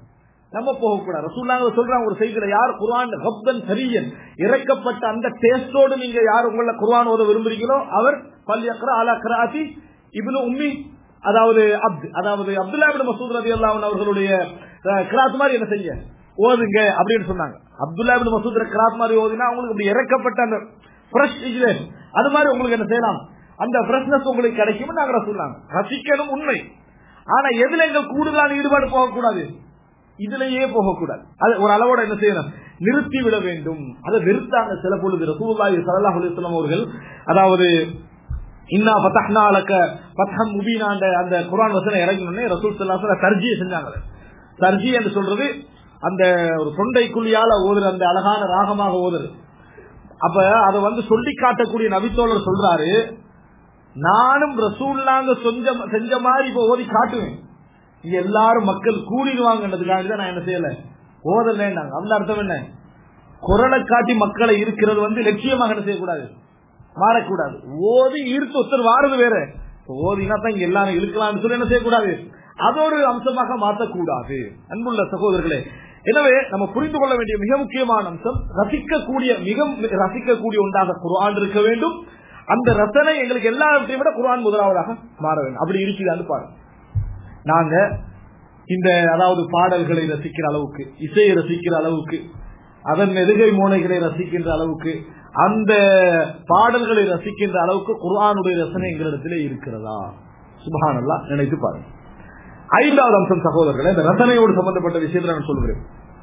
நம்ம போகக்கூடாது ரசூல்லாங்க சொல்றாங்க ஒரு செய்தியில யார் குர்ஆன் ஹப்தன் சரியன் இறக்கப்பட்ட அந்த டேஸ்டோடு நீங்க யார் உங்கள குர்ஆன் ஓத விரும்புறீங்களோ அவர் பல் யக்ரா அலா கிராத்தி இப்னு உம்மி அதாவது அப்து அதாவது அப்துல்லா இப்னு மசூத் ரலியல்லாஹு அன்ஹு அவர்களுடைய அஹ், கிராத் மாதிரி என்ன செய்ய ஓதுங்க அப்படின்னு சொன்னாங்க அப்துல்லா இப்னு மசூத் கிராத் மாதிரி ஓதினா உங்களுக்கு அப்படி இறக்கப்பட்ட அந்த ஃப்ரெஷ் அது மாதிரி உங்களுக்கு என்ன செய்யலாம் அந்த ஃப்ரெஷ்னஸ் உங்களுக்கு கிடைக்கும் நாங்க சொன்னாங்க ரசிக்கணும் உண்மை ஆனா எதுல எங்க கூடுதலான ஈடுபாடு போகக்கூடாது இதுலயே போகக்கூடாது அது ஒரு அளவோட என்ன செய்யணும் நிறுத்தி விட வேண்டும் அதை நிறுத்தாங்க சில பொழுது ரசூலுல்லாஹி ஸல்லல்லாஹு அலைஹி வஸல்லம் அவர்கள் அதாவது இன்னா ஃபதஹ்னா லக ஃபத்ஹம் முபீனாண்ட அந்த குர்ஆன் வசனம் இறங்கினோடனே ரசூல் ஸல்லல்லாஹு அலைஹி வஸல்லம் தர்ஜி செஞ்சாங்க தர்ஜி என்று சொல்றது அந்த ஒரு தொண்டைக்குழியால ஓதுற அந்த அழகான ராகமாக ஓதுறது அப்ப அதை வந்து சொல்லி காட்டக்கூடிய நபித்தோழர் சொல்றாரு நானும் ரசூல்லாங்க செஞ்ச செஞ்ச மாதிரி இப்ப ஓதி காட்டுவேன் இங்க எல்லாரும் மக்கள் கூடிடுவாங்கன்றதுக்காக தான் நான் என்ன செய்யல ஓதலைன்னாங்க அந்த அர்த்தம் என்ன குரலை காட்டி மக்களை இருக்கிறது வந்து லட்சியமாக என்ன செய்யக்கூடாது மாறக்கூடாது ஓதி ஈர்த்து ஒருத்தர் வாரது வேற ஓதினா தான் இங்க எல்லாரும் இருக்கலாம்னு சொல்லி என்ன செய்யக்கூடாது அது ஒரு அம்சமாக மாற்றக்கூடாது அன்புள்ள சகோதரர்களே எனவே நம்ம புரிந்து கொள்ள வேண்டிய மிக முக்கியமான அம்சம் ரசிக்கக்கூடிய மிக ரசிக்கக்கூடிய ஒன்றாக குர்ஆன் இருக்க வேண்டும் அந்த ரசனை எங்களுக்கு எல்லாவற்றையும் விட குர்ஆன் முதலாவதாக மாற வேண்டும் அப்படி இருக்குதான்னு பாருங்க நாங்க இந்த அதாவது பாடல்களை ரசிக்கிற அளவுக்கு இசையை ரசிக்கிற அளவுக்கு அதன் எதுகை மோனைகளை ரசிக்கின்ற அளவுக்கு அந்த பாடல்களை ரசிக்கின்ற அளவுக்கு குர்ஆனுடைய ரசனை எங்களிடத்திலே இருக்கிறதா சுபஹானல்லா நினைத்து பாருங்க ஐந்தாவது அம்சம் சகோதரர்களே இந்த ரசனையோடு சம்பந்தப்பட்ட விஷயத்தை நான் சொல்கிறேன்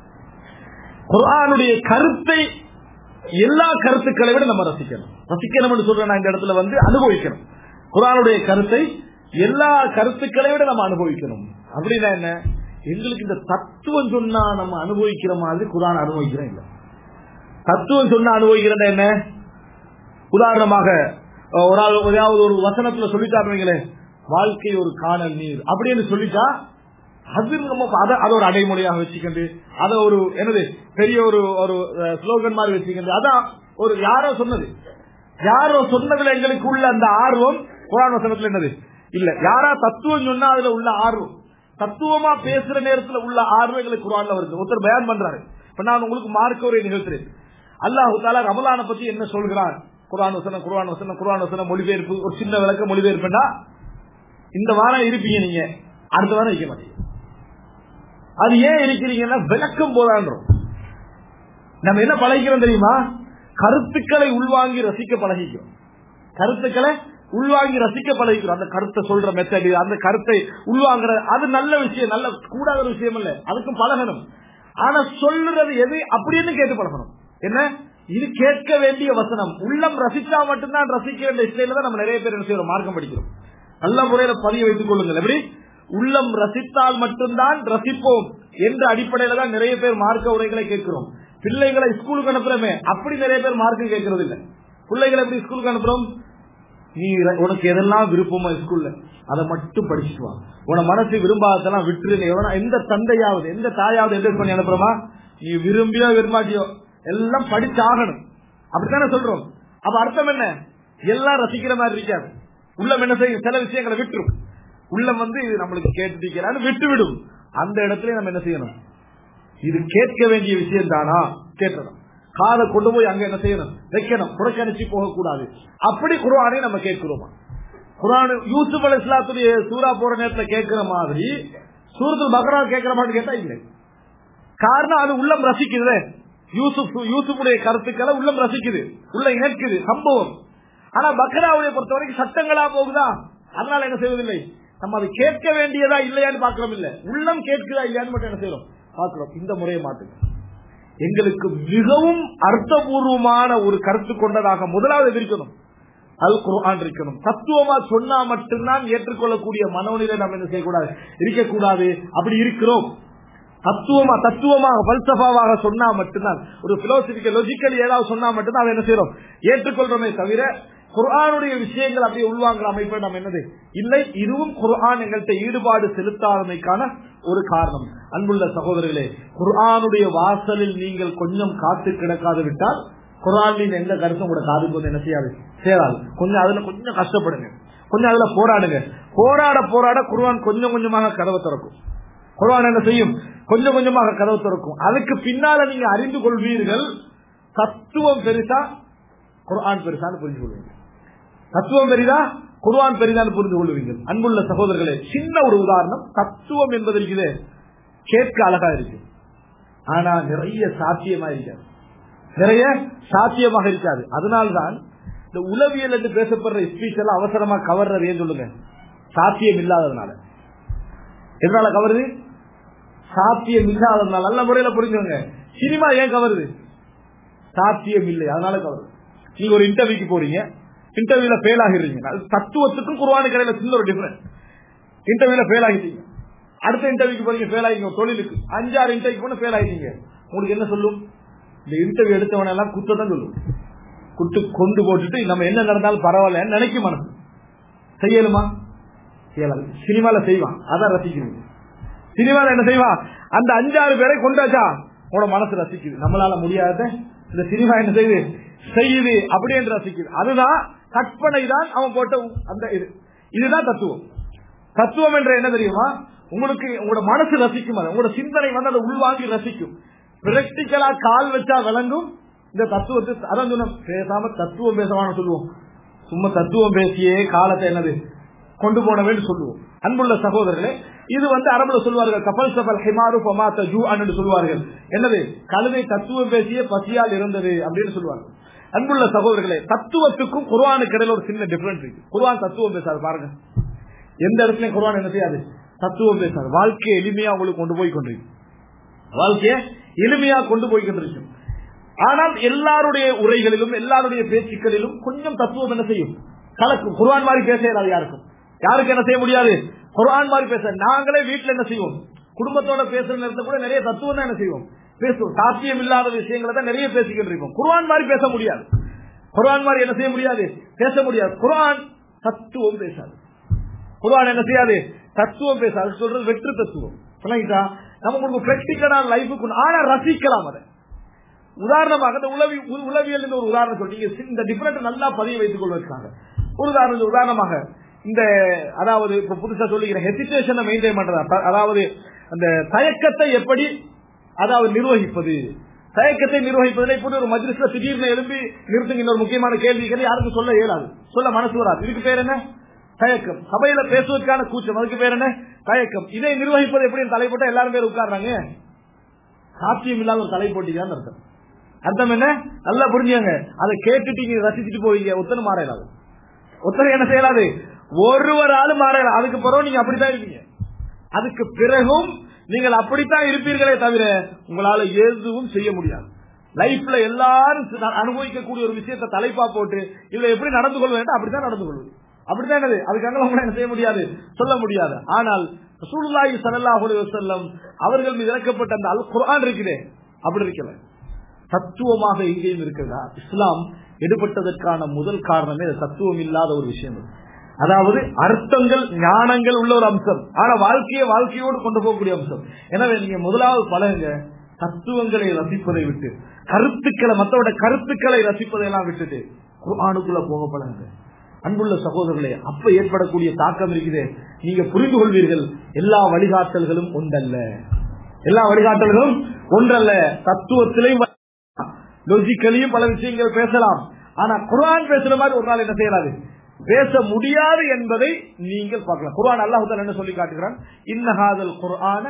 குர்ஆனுடைய கருத்தை எல்லா கருத்துக்களை விட நம்ம ரசிக்கணும் ரசிக்கணும் சொல்ற நான் இந்த இடத்துல வந்து அனுபவிக்கணும் குர்ஆனுடைய கருத்தை எல்லா கருத்துக்களை விட நம்ம அனுபவிக்கணும் அப்படின்னா என்ன எங்களுக்கு இந்த தத்துவம் சொன்னா நம்ம அனுபவிக்கிற மாதிரி குரான் அனுபவிக்கிறோம் இல்ல தத்துவம் சொன்னா அனுபவிக்கிறேன் என்ன உதாரணமாக அஹ், ஒரு ஆள் ஏதாவது ஒரு வசனத்துல சொல்லிட்டாருங்களே வாழ்க்கை ஒரு காணல் நீர் அப்படின்னு சொல்லிட்டா அது நம்ம அத- அதை ஒரு அடைமொழியாக வச்சுக்கிண்டு அதை ஒரு என்னது பெரிய ஒரு ஒரு ஸ்லோகன் மாதிரி வச்சுக்கிண்டு அதான் ஒரு யாரோ சொன்னது யாரோ சொன்னதுல எங்களுக்கு உள்ள அந்த ஆர்வம் குரான் வசனத்துல என்னது இல்ல யாரா தத்துவம் சொன்னா அதுல உள்ள ஆர்வம் தத்துவமா பேசுற நேரத்துல உள்ள ஆர்வம் எங்களுக்கு குரான்ல வருது ஒருத்தர் பயான் பண்றாரு இப்ப நான் உங்களுக்கு மார்க்க உரை நிகழ்த்துறேன் அல்லாஹு தாலா ரமலான பத்தி என்ன சொல்கிறான் குரான் வசனம் குரான் வசனம் குரான் வசனம் மொழிபெயர்ப்பு ஒரு சின்ன விளக்க மொழிபெயர்ப்புனா இந்த வாரம் இருப்பீங்க நீங்க அடுத்த வாரம் இருக்க மாட்டீங்க அது ஏன் இருக்கிறீங்கன்னா விளக்கம் போதான்றோம் நம்ம என்ன பழகிக்கிறோம் தெரியுமா கருத்துக்களை உள்வாங்கி ரசிக்க பழகிக்கிறோம் கருத்துக்களை உள்வாங்கி ரசிக்க பழகிக்கிறோம் அந்த கருத்தை சொல்ற மெத்தடு அந்த கருத்தை உள்வாங்குற அது நல்ல விஷயம் நல்ல கூடாத ஒரு விஷயம் இல்ல அதுக்கும் பழகணும் ஆனா சொல்லுறது எது அப்படின்னு கேட்டு பழகணும் என்ன இது கேட்க வேண்டிய வசனம் உள்ளம் ரசிச்சா மட்டும்தான் ரசிக்க வேண்டிய ஸ்டைல தான் நம்ம நிறைய பேர் என்ன செய்யறோம் மார்க்கம் படிக்கிறோம் நல்ல முறையில பதிய வைத்துக் கொள்ளுங்கள் எப்படி உள்ளம் ரசித்தால் மட்டும்தான் ரசிப்போம் என்ற அடிப்படையில தான் நிறைய பேர் மார்க்க உரைகளை கேட்கிறோம் பிள்ளைகளை ஸ்கூலுக்கு அனுப்புறமே அப்படி நிறைய பேர் மார்க்கம் கேட்கறது இல்ல பிள்ளைகளை எப்படி ஸ்கூலுக்கு அனுப்புறோம் நீ ர- உனக்கு எதெல்லாம் விருப்பமோ ஸ்கூல்ல அதை மட்டும் படிச்சுட்டு வா உன மனசு விரும்பாததெல்லாம் விட்டுருங்க எவனா எந்த தந்தையாவது எந்த தாயாவது எந்த பண்ணி அனுப்புறோமா நீ விரும்பியோ விரும்பாட்டியோ எல்லாம் படிச்சாகணும் அப்படித்தானே சொல்றோம் அப்ப அர்த்தம் என்ன எல்லாம் ரசிக்கிற மாதிரி இருக்காது உள்ளம் என்ன செய்யும் சில விஷயங்களை விட்டுரும் உள்ளம் வந்து இது நம்மளுக்கு கேட்டுக்கிறான்னு விட்டு விடும் அந்த இடத்துல நம்ம என்ன செய்யணும் இது கேட்க வேண்டிய விஷயம் தானா கேட்கணும் காதை கொண்டு போய் அங்க என்ன செய்யணும் வைக்கணும் புறக்கணிச்சு போகக்கூடாது அப்படி குர்ஆனை நம்ம கேட்கிறோமா குர்ஆன் யூசுப் அலி இஸ்லாத்துடைய சூரா போற நேரத்துல கேட்கிற மாதிரி சூரத்துல் பக்ரா கேட்கிற மாதிரி கேட்டா இல்லை காரணம் அது உள்ளம் ரசிக்குது யூசுப் யூசுஃபுடைய கருத்துக்களை உள்ளம் ரசிக்குது உள்ள இணைக்குது சம்பவம் ஆனா பக்ராவுடைய பொறுத்த வரைக்கும் சட்டங்களா போகுதா அதனால என்ன செய்வதில்லை நம்ம அதை கேட்க வேண்டியதா இல்லையான்னு பாக்குறோம் இல்ல உள்ளம் கேட்குதா இல்லையான்னு மட்டும் என்ன செய்யறோம் பாக்குறோம் இந்த முறையை மாத்துங்க எங்களுக்கு மிகவும் அர்த்தபூர்வமான ஒரு கருத்து கொண்டதாக முதலாவது இருக்கணும் அல் குர்ஆன் இருக்கணும் தத்துவமா சொன்னா மட்டும்தான் ஏற்றுக்கொள்ளக்கூடிய மனோநிலை நம்ம என்ன செய்யக்கூடாது இருக்கக்கூடாது அப்படி இருக்கிறோம் தத்துவமா தத்துவமாக பல்சபாவாக சொன்னா மட்டும்தான் ஒரு பிலோசபிக்கல் லொஜிக்கல் ஏதாவது சொன்னா மட்டும்தான் அதை என்ன செய்யறோம் ஏற்றுக்கொள்றோமே தவிர குர்ஆனுடைய விஷயங்கள் அப்படியே உள்வாங்குற அமைப்பை நம்ம என்னது இல்லை இதுவும் குர்ஆன் எங்கள்கிட்ட ஈடுபாடு செலுத்தாதமைக்கான ஒரு காரணம் அன்புள்ள சகோதரர்களே குர்ஆனுடைய வாசலில் நீங்கள் கொஞ்சம் காத்து கிடக்காது விட்டால் குர்ஆனின் எந்த கருத்தும் கூட காதுக்கு வந்து என்ன செய்யாது சேராது கொஞ்சம் அதுல கொஞ்சம் கஷ்டப்படுங்க கொஞ்சம் அதுல போராடுங்க போராட போராட குர்ஆன் கொஞ்சம் கொஞ்சமாக கதவை திறக்கும் குர்ஆன் என்ன செய்யும் கொஞ்சம் கொஞ்சமாக கதவு திறக்கும் அதுக்கு பின்னால நீங்க அறிந்து கொள்வீர்கள் தத்துவம் பெருசா குர்ஆன் பெருசான்னு புரிஞ்சு கொள்வீங்க தத்துவம் பெரிதா குர்ஆன் பெரிதான்னு புரிந்து கொள்வீங்க அன்புள்ள சகோதரர்களே சின்ன ஒரு உதாரணம் தத்துவம் என்பது இருக்குது கேட்க அழகா இருக்கு ஆனா நிறைய சாத்தியமா இருக்காது நிறைய சாத்தியமாக இருக்காது அதனால்தான் இந்த உளவியல் என்று பேசப்படுற ஸ்பீச் எல்லாம் அவசரமா கவர்றது ஏன் சொல்லுங்க சாத்தியம் இல்லாததுனால எதனால கவருது சாத்தியம் இல்லாததுனால நல்ல முறையில புரிஞ்சுங்க சினிமா ஏன் கவருது சாத்தியம் இல்லை அதனால கவருது நீங்க ஒரு இன்டர்வியூக்கு போறீங்க இன்டர்வியூல ஃபெயில் ஆகிடுறீங்க அது தத்துவத்துக்கும் குருவான கடையில சின்ன ஒரு டிஃபரன்ஸ் இன்டர்வியூல ஃபெயில் ஆகிட்டீங்க அடுத்த இன்டர்வியூக்கு போறீங்க ஃபெயில் ஆகிங்க தொழிலுக்கு அஞ்சாறு இன்டர்வியூ போன ஃபெயில் ஆகிட்டீங்க உங்களுக்கு என்ன சொல்லும் இந்த இன்டர்வியூ எடுத்தவன எல்லாம் குத்ததான் சொல்லும் குட்டு கொண்டு போட்டுட்டு நம்ம என்ன நடந்தாலும் பரவாயில்லன்னு நினைக்கும் மனசு செய்யலுமா செய்யலாம் சினிமால செய்வான் அதான் ரசிக்கணும் சினிமால என்ன செய்வான் அந்த அஞ்சாறு பேரை கொண்டாச்சா உங்களோட மனசு ரசிக்குது நம்மளால முடியாத இந்த சினிமா என்ன செய்யுது செய்யுது அப்படி என்று ரசிக்குது அதுதான் கற்பனை தான் அவன் போட்ட அந்த இது இதுதான் தத்துவம் தத்துவம் என்ற என்ன தெரியுமா உங்களுக்கு உங்களோட மனசு ரசிக்கும் அது உங்களோட சிந்தனை வந்து அதை உள்வாங்கி ரசிக்கும் பிராக்டிக்கலா கால் வச்சா விளங்கும் இந்த தத்துவத்தை அதான் சொன்னோம் பேசாம தத்துவம் பேசவான்னு சொல்லுவோம் சும்மா தத்துவம் பேசியே காலத்தை என்னது கொண்டு போனவேன்னு சொல்லுவோம் அன்புள்ள சகோதரர்களே இது வந்து அரபுல சொல்வார்கள் கப்பல் சபல் ஹிமாரு பமாத்த ஜூ என்று சொல்வார்கள் என்னது கழுதை தத்துவம் பேசிய பசியால் இருந்தது அப்படின்னு சொல்லுவாங்க அன்புள்ள சகோதரர்களே தத்துவத்துக்கும் குர்ஆனுக்கு இடையில ஒரு சின்ன டிஃபரன்ஸ் இருக்கு குர்ஆன் தத்துவம் பேசாது பாருங்க எந்த இடத்துலயும் குர்ஆன் என்ன செய்யாது தத்துவம் பேசாது வாழ்க்கையை எளிமையா உங்களுக்கு கொண்டு போய் கொண்டிருக்கும் வாழ்க்கையை எளிமையா கொண்டு போய் கொண்டிருக்கும் ஆனால் எல்லாருடைய உரைகளிலும் எல்லாருடைய பேச்சுக்களிலும் கொஞ்சம் தத்துவம் என்ன செய்யும் கலக்கும் குர்ஆன் மாதிரி பேச இயலாது யாருக்கும் யாருக்கு என்ன செய்ய முடியாது குர்ஆன் மாதிரி பேச நாங்களே வீட்டுல என்ன செய்வோம் குடும்பத்தோட பேசுற நேரத்தை கூட நிறைய தத்துவம் தான் என்ன செய்வோம் பேசுவோம் சாத்தியம் இல்லாத விஷயங்களை தான் நிறைய பேசிக்கிட்டு இருக்கோம் குர்ஆன் மாதிரி பேச முடியாது குர்ஆன் மாதிரி என்ன செய்ய முடியாது பேச முடியாது குர்ஆன் தத்துவம் பேசாது குர்ஆன் என்ன செய்யாது தத்துவம் பேசாது சொல்றது வெற்று தத்துவம் சொல்லிட்டா நமக்கு பிராக்டிக்கலான லைஃபுக்கு ஆனா ரசிக்கலாம் அதை உதாரணமாக இந்த உளவி உளவியல் ஒரு உதாரணம் சொல்றீங்க இந்த டிஃபரெண்ட் நல்லா பதிய வைத்துக் கொள்வதற்காக ஒரு உதாரணம் உதாரணமாக இந்த அதாவது இப்ப புதுசா சொல்லிக்கிற ஹெசிடேஷனை மெயின்டைன் பண்றதா அதாவது அந்த தயக்கத்தை எப்படி அதாவது நிர்வகிப்பது தயக்கத்தை நிர்வகிப்பதில் இப்படி ஒரு மஜ்லிஸ்ல திடீர்னு எழுப்பி நிறுத்துங்க இன்னொரு முக்கியமான கேள்விகள் யாருக்கும் சொல்ல இயலாது சொல்ல மனசு வராது இதுக்கு பேர் என்ன தயக்கம் சபையில பேசுவதற்கான கூச்சம் அதுக்கு பேர் என்ன தயக்கம் இதை நிர்வகிப்பது எப்படி தலைப்பட்ட எல்லாரும் பேர் உட்கார்றாங்க சாத்தியம் இல்லாத ஒரு தலை போட்டிதான் அர்த்தம் அர்த்தம் என்ன நல்லா புரிஞ்சுங்க அதை கேட்டுட்டு ரசிச்சுட்டு போவீங்க ஒத்தனை மாறையலாது ஒத்தனை என்ன செய்யலாது ஒருவராலும் மாறலாம் அதுக்கு பிறகு நீங்க அப்படித்தான் இருப்பீங்க அதுக்கு பிறகும் நீங்கள் அப்படித்தான் இருப்பீர்களே தவிர உங்களால எதுவும் செய்ய முடியாது லைஃப்ல எல்லாரும் அனுபவிக்கக்கூடிய ஒரு விஷயத்தை தலைப்பா போட்டு இதுல எப்படி நடந்து கொள்ள வேண்டும் அப்படித்தான் நடந்து கொள்வது அப்படித்தான் என்னது அதுக்காக உங்களை என்ன செய்ய முடியாது சொல்ல முடியாது ஆனால் ரசூலுல்லாஹி ஸல்லல்லாஹு அலைஹி வஸல்லம் அவர்கள் மீது இறக்கப்பட்ட அந்த அல் குர்ஆன் இருக்குதே அப்படி இருக்கல தத்துவமாக எங்கேயும் இருக்கிறதா இஸ்லாம் எடுபட்டதற்கான முதல் காரணமே தத்துவம் இல்லாத ஒரு விஷயம் அதாவது அர்த்தங்கள் ஞானங்கள் உள்ள ஒரு அம்சம் ஆனா வாழ்க்கையை வாழ்க்கையோடு கொண்டு போகக்கூடிய அம்சம் எனவே நீங்க முதலாவது பழகுங்க தத்துவங்களை ரசிப்பதை விட்டு கருத்துக்களை மற்றவோட கருத்துக்களை ரசிப்பதை எல்லாம் விட்டுட்டு குர்ஆனுக்குள்ள போக பழகுங்க அன்புள்ள சகோதரர்களே அப்ப ஏற்படக்கூடிய தாக்கம் இருக்குது நீங்க புரிந்து கொள்வீர்கள் எல்லா வழிகாட்டல்களும் ஒன்றல்ல எல்லா வழிகாட்டல்களும் ஒன்றல்ல தத்துவத்திலையும் லொஜிக்கலையும் பல விஷயங்கள் பேசலாம் ஆனா குர்ஆன் பேசுற மாதிரி ஒரு நாள் என்ன செய்யலாது பேச முடியாது என்பதை நீங்கள் பார்க்கலாம் குர்ஆன் அல்லாஹு என்ன சொல்லி காட்டுகிறான் இன்னஹாதல் குர்ஆன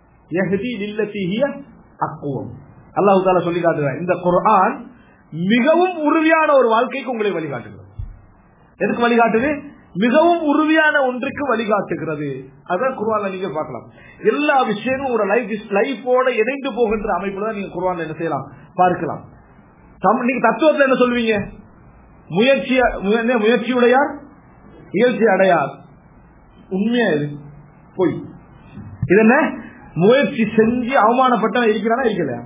யஹ்தி லில்லதி ஹிய அக்வம் அல்லாஹு தாலா சொல்லி காட்டுகிறான் இந்த குர்ஆன் மிகவும் உறுதியான ஒரு வாழ்க்கைக்கு உங்களை வழிகாட்டுகிறது எதுக்கு வழிகாட்டுது மிகவும் உறுதியான ஒன்றுக்கு வழிகாட்டுகிறது அதான் குர்ஆன்ல நீங்க பார்க்கலாம் எல்லா விஷயமும் ஒரு லைஃப் லைஃபோட இணைந்து போகின்ற அமைப்புல தான் நீங்க குர்ஆன்ல என்ன செய்யலாம் பார்க்கலாம் நீங்க தத்துவத்துல என்ன சொல்வீங்க முயற்சி முயற்சியுடையார் இயற்சி அடையார் உண்மையா இது பொய் இது என்ன முயற்சி செஞ்சு அவமானப்பட்டவன் இருக்கிறானா இருக்கலையா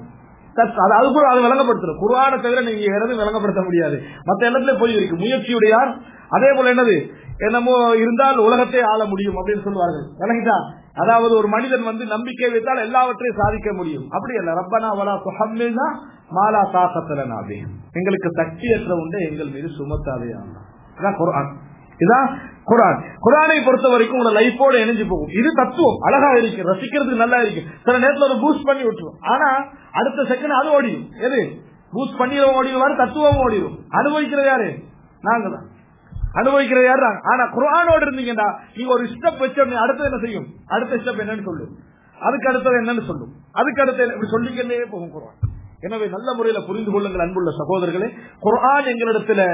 அது கூட அதை விளங்கப்படுத்தணும் குரான தவிர நீங்க வேற எதுவும் விளங்கப்படுத்த முடியாது மத்த இடத்துல போய் இருக்கு முயற்சியுடையார் அதே போல என்னது என்னமோ இருந்தால் உலகத்தை ஆள முடியும் அப்படின்னு சொல்லுவார்கள் விளங்கிட்டா அதாவது ஒரு மனிதன் வந்து நம்பிக்கை வைத்தால் எல்லாவற்றையும் சாதிக்க முடியும் அப்படி அல்ல ரப்பனா வலா சுஹம்மில்னா மாலா தாக்கத்துல நாபே எங்களுக்கு சக்தியற்ற உண்டு எங்கள் மீது சுமத்தாதே குரான் இதான் குரான் குரானை பொறுத்த வரைக்கும் உங்களோட லைஃபோட இணைஞ்சு போகும் இது தத்துவம் அழகா இருக்கு ரசிக்கிறதுக்கு நல்லா இருக்கு சில நேரத்துல ஒரு பூஸ்ட் பண்ணி விட்டுரும் ஆனா அடுத்த செகண்ட் அது ஓடிடும் எது பூஸ்ட் பண்ணிடுவோம் ஓடிடுவாரு தத்துவம் ஓடிடும் அனுபவிக்கிறது யாரு நாங்க தான் அனுபவிக்கிறது யாரு நாங்க. ஆனா குரானோட இருந்தீங்கன்னா நீங்க ஒரு ஸ்டெப் வச்ச உடனே அடுத்தது என்ன செய்யும் அடுத்த ஸ்டெப் என்னன்னு சொல்லும் அதுக்கு அடுத்தது என்னன்னு சொல்லும் அதுக்கு அடுத்து இப்படி சொல்லிக்கிட்டே போகும் குரான் எனவே நல்ல முறையில புரிந்து கொள்ளுங்கள் அன்புள்ள சகோதரர்களே குரான் எங்களிடத்துல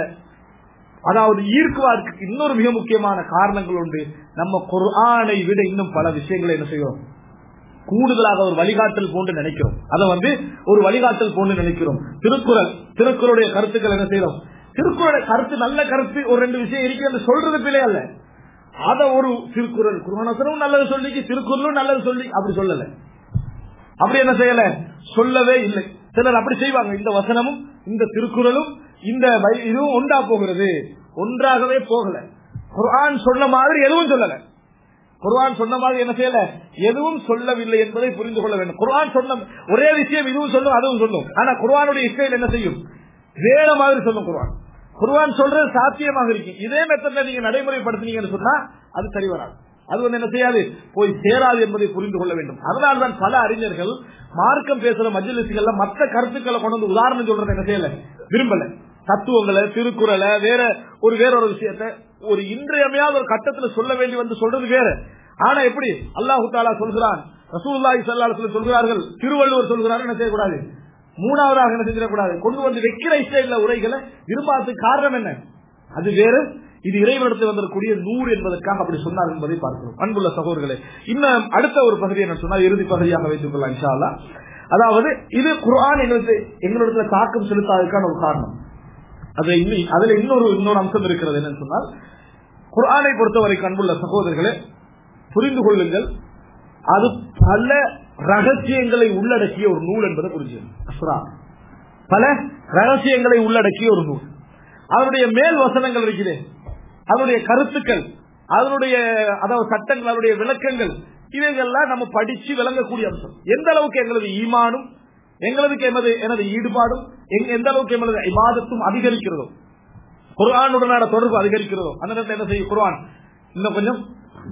அதாவது ஈர்க்குவதற்கு இன்னொரு மிக முக்கியமான காரணங்கள் உண்டு நம்ம குர்ஆனை விட இன்னும் பல விஷயங்களை என்ன செய்கிறோம் கூடுதலாக ஒரு வழிகாட்டல் போன்று நினைக்கிறோம் அதை வந்து ஒரு வழிகாட்டல் போன்று நினைக்கிறோம் திருக்குறள் திருக்குறளுடைய கருத்துக்கள் என்ன செய்யறோம் திருக்குறளுடைய கருத்து நல்ல கருத்து ஒரு ரெண்டு விஷயம் இருக்கிறது சொல்றது பிழை அல்ல அத ஒரு திருக்குறள் குருவனசரும் நல்லது சொல்லி திருக்குறளும் நல்லது சொல்லி அப்படி சொல்லல அப்படி என்ன செய்யல சொல்லவே இல்லை சிலர் அப்படி செய்வாங்க இந்த வசனமும் இந்த திருக்குறளும் இந்த பை- இதுவும் ஒன்றா போகிறது ஒன்றாகவே போகல குர்ஆன் சொன்ன மாதிரி எதுவும் சொல்லல குர்ஆன் சொன்ன மாதிரி என்ன செய்யல எதுவும் சொல்லவில்லை என்பதை புரிந்து கொள்ள வேண்டும் குர்ஆன் சொன்ன ஒரே விஷயம் இதுவும் சொல்லும் அதுவும் சொல்லும் ஆனா குர்ஆனுடைய இஸ்ரேல் என்ன செய்யும் வேற மாதிரி சொல்லும் குர்ஆன் குர்ஆன் சொல்றது சாத்தியமாக இருக்கு இதே மெத்தட்ல நீங்க நடைமுறைப்படுத்தினீங்கன்னு சொன்னா அது சரி வராது அது வந்து என்ன செய்யாது போய் சேராது என்பதை புரிந்து கொள்ள வேண்டும் அதனால்தான் பல அறிஞர்கள் மார்க்கம் பேசுற மஜ்லிஸ்கள்ல மற்ற கருத்துக்களை கொண்டு வந்து உதாரணம் சொல்றது என்ன செய்யல விரும்பல தத்துவங்களை திருக்குறளை வேற ஒரு வேற ஒரு விஷயத்த ஒரு இன்றியமையாத ஒரு கட்டத்துல சொல்ல வேண்டி வந்து சொல்றது வேற ஆனா எப்படி அல்லாஹு தாலா சொல்கிறான் ரசூலுல்லாஹி ஸல்லல்லாஹு அலைஹி வஸல்லம் சொல்கிறார்கள் திருவள்ளுவர் சொல்கிறார்கள் என்ன செய்யக்கூடாது மூணாவதாக என்ன செஞ்சிடக்கூடாது கொண்டு வந்து வைக்கிற இஸ்ரேல உரைகளை விரும்பாததுக்கு காரணம் என்ன அது வேறு இது இறைவனத்தில் வந்திருக்கக்கூடிய நூறு என்பதற்காக அப்படி சொன்னார் என்பதை பார்க்கிறோம் அன்புள்ள சகோதரர்களே இன்னும் அடுத்த ஒரு பகுதி என்ன சொன்னால் இறுதி பகுதியாக வைத்துக் கொள்ளலாம் இன்ஷா அல்லாஹ். அதாவது இது குர்ஆன் எங்களுக்கு எங்களிடத்துல தாக்கம் செலுத்தாததுக்கான ஒரு காரணம் அது இன்னும் அதுல இன்னொரு இன்னொரு அம்சம் இருக்கிறது என்னன்னு சொன்னால் குர்ஆனை பொறுத்தவரைக்கும் அன்புள்ள சகோதரர்களே புரிந்து கொள்ளுங்கள் அது பல ரகசியங்களை உள்ளடக்கிய ஒரு நூல் என்பதை புரிஞ்சுக்கணும் அஸ்ரா. பல ரகசியங்களை உள்ளடக்கிய ஒரு நூல் அதனுடைய மேல் வசனங்கள் இருக்குது அதனுடைய கருத்துக்கள் அதனுடைய அதாவது சட்டங்கள் அதனுடைய விளக்கங்கள் இவைகள்லாம் நம்ம படிச்சு விளங்கக்கூடிய அம்சம் எந்த அளவுக்கு எங்களது ஈமானும் எங்களதுக்கு எமது எனது ஈடுபாடும் எங்க- எந்த அளவுக்கு எமது இபாதத்தும் அதிகரிக்கிறதோ குர்ஆனுடனான தொடர்பு அதிகரிக்கிறதோ அந்த நேரத்தில் என்ன செய்யும் குர்ஆன் இன்னும் கொஞ்சம்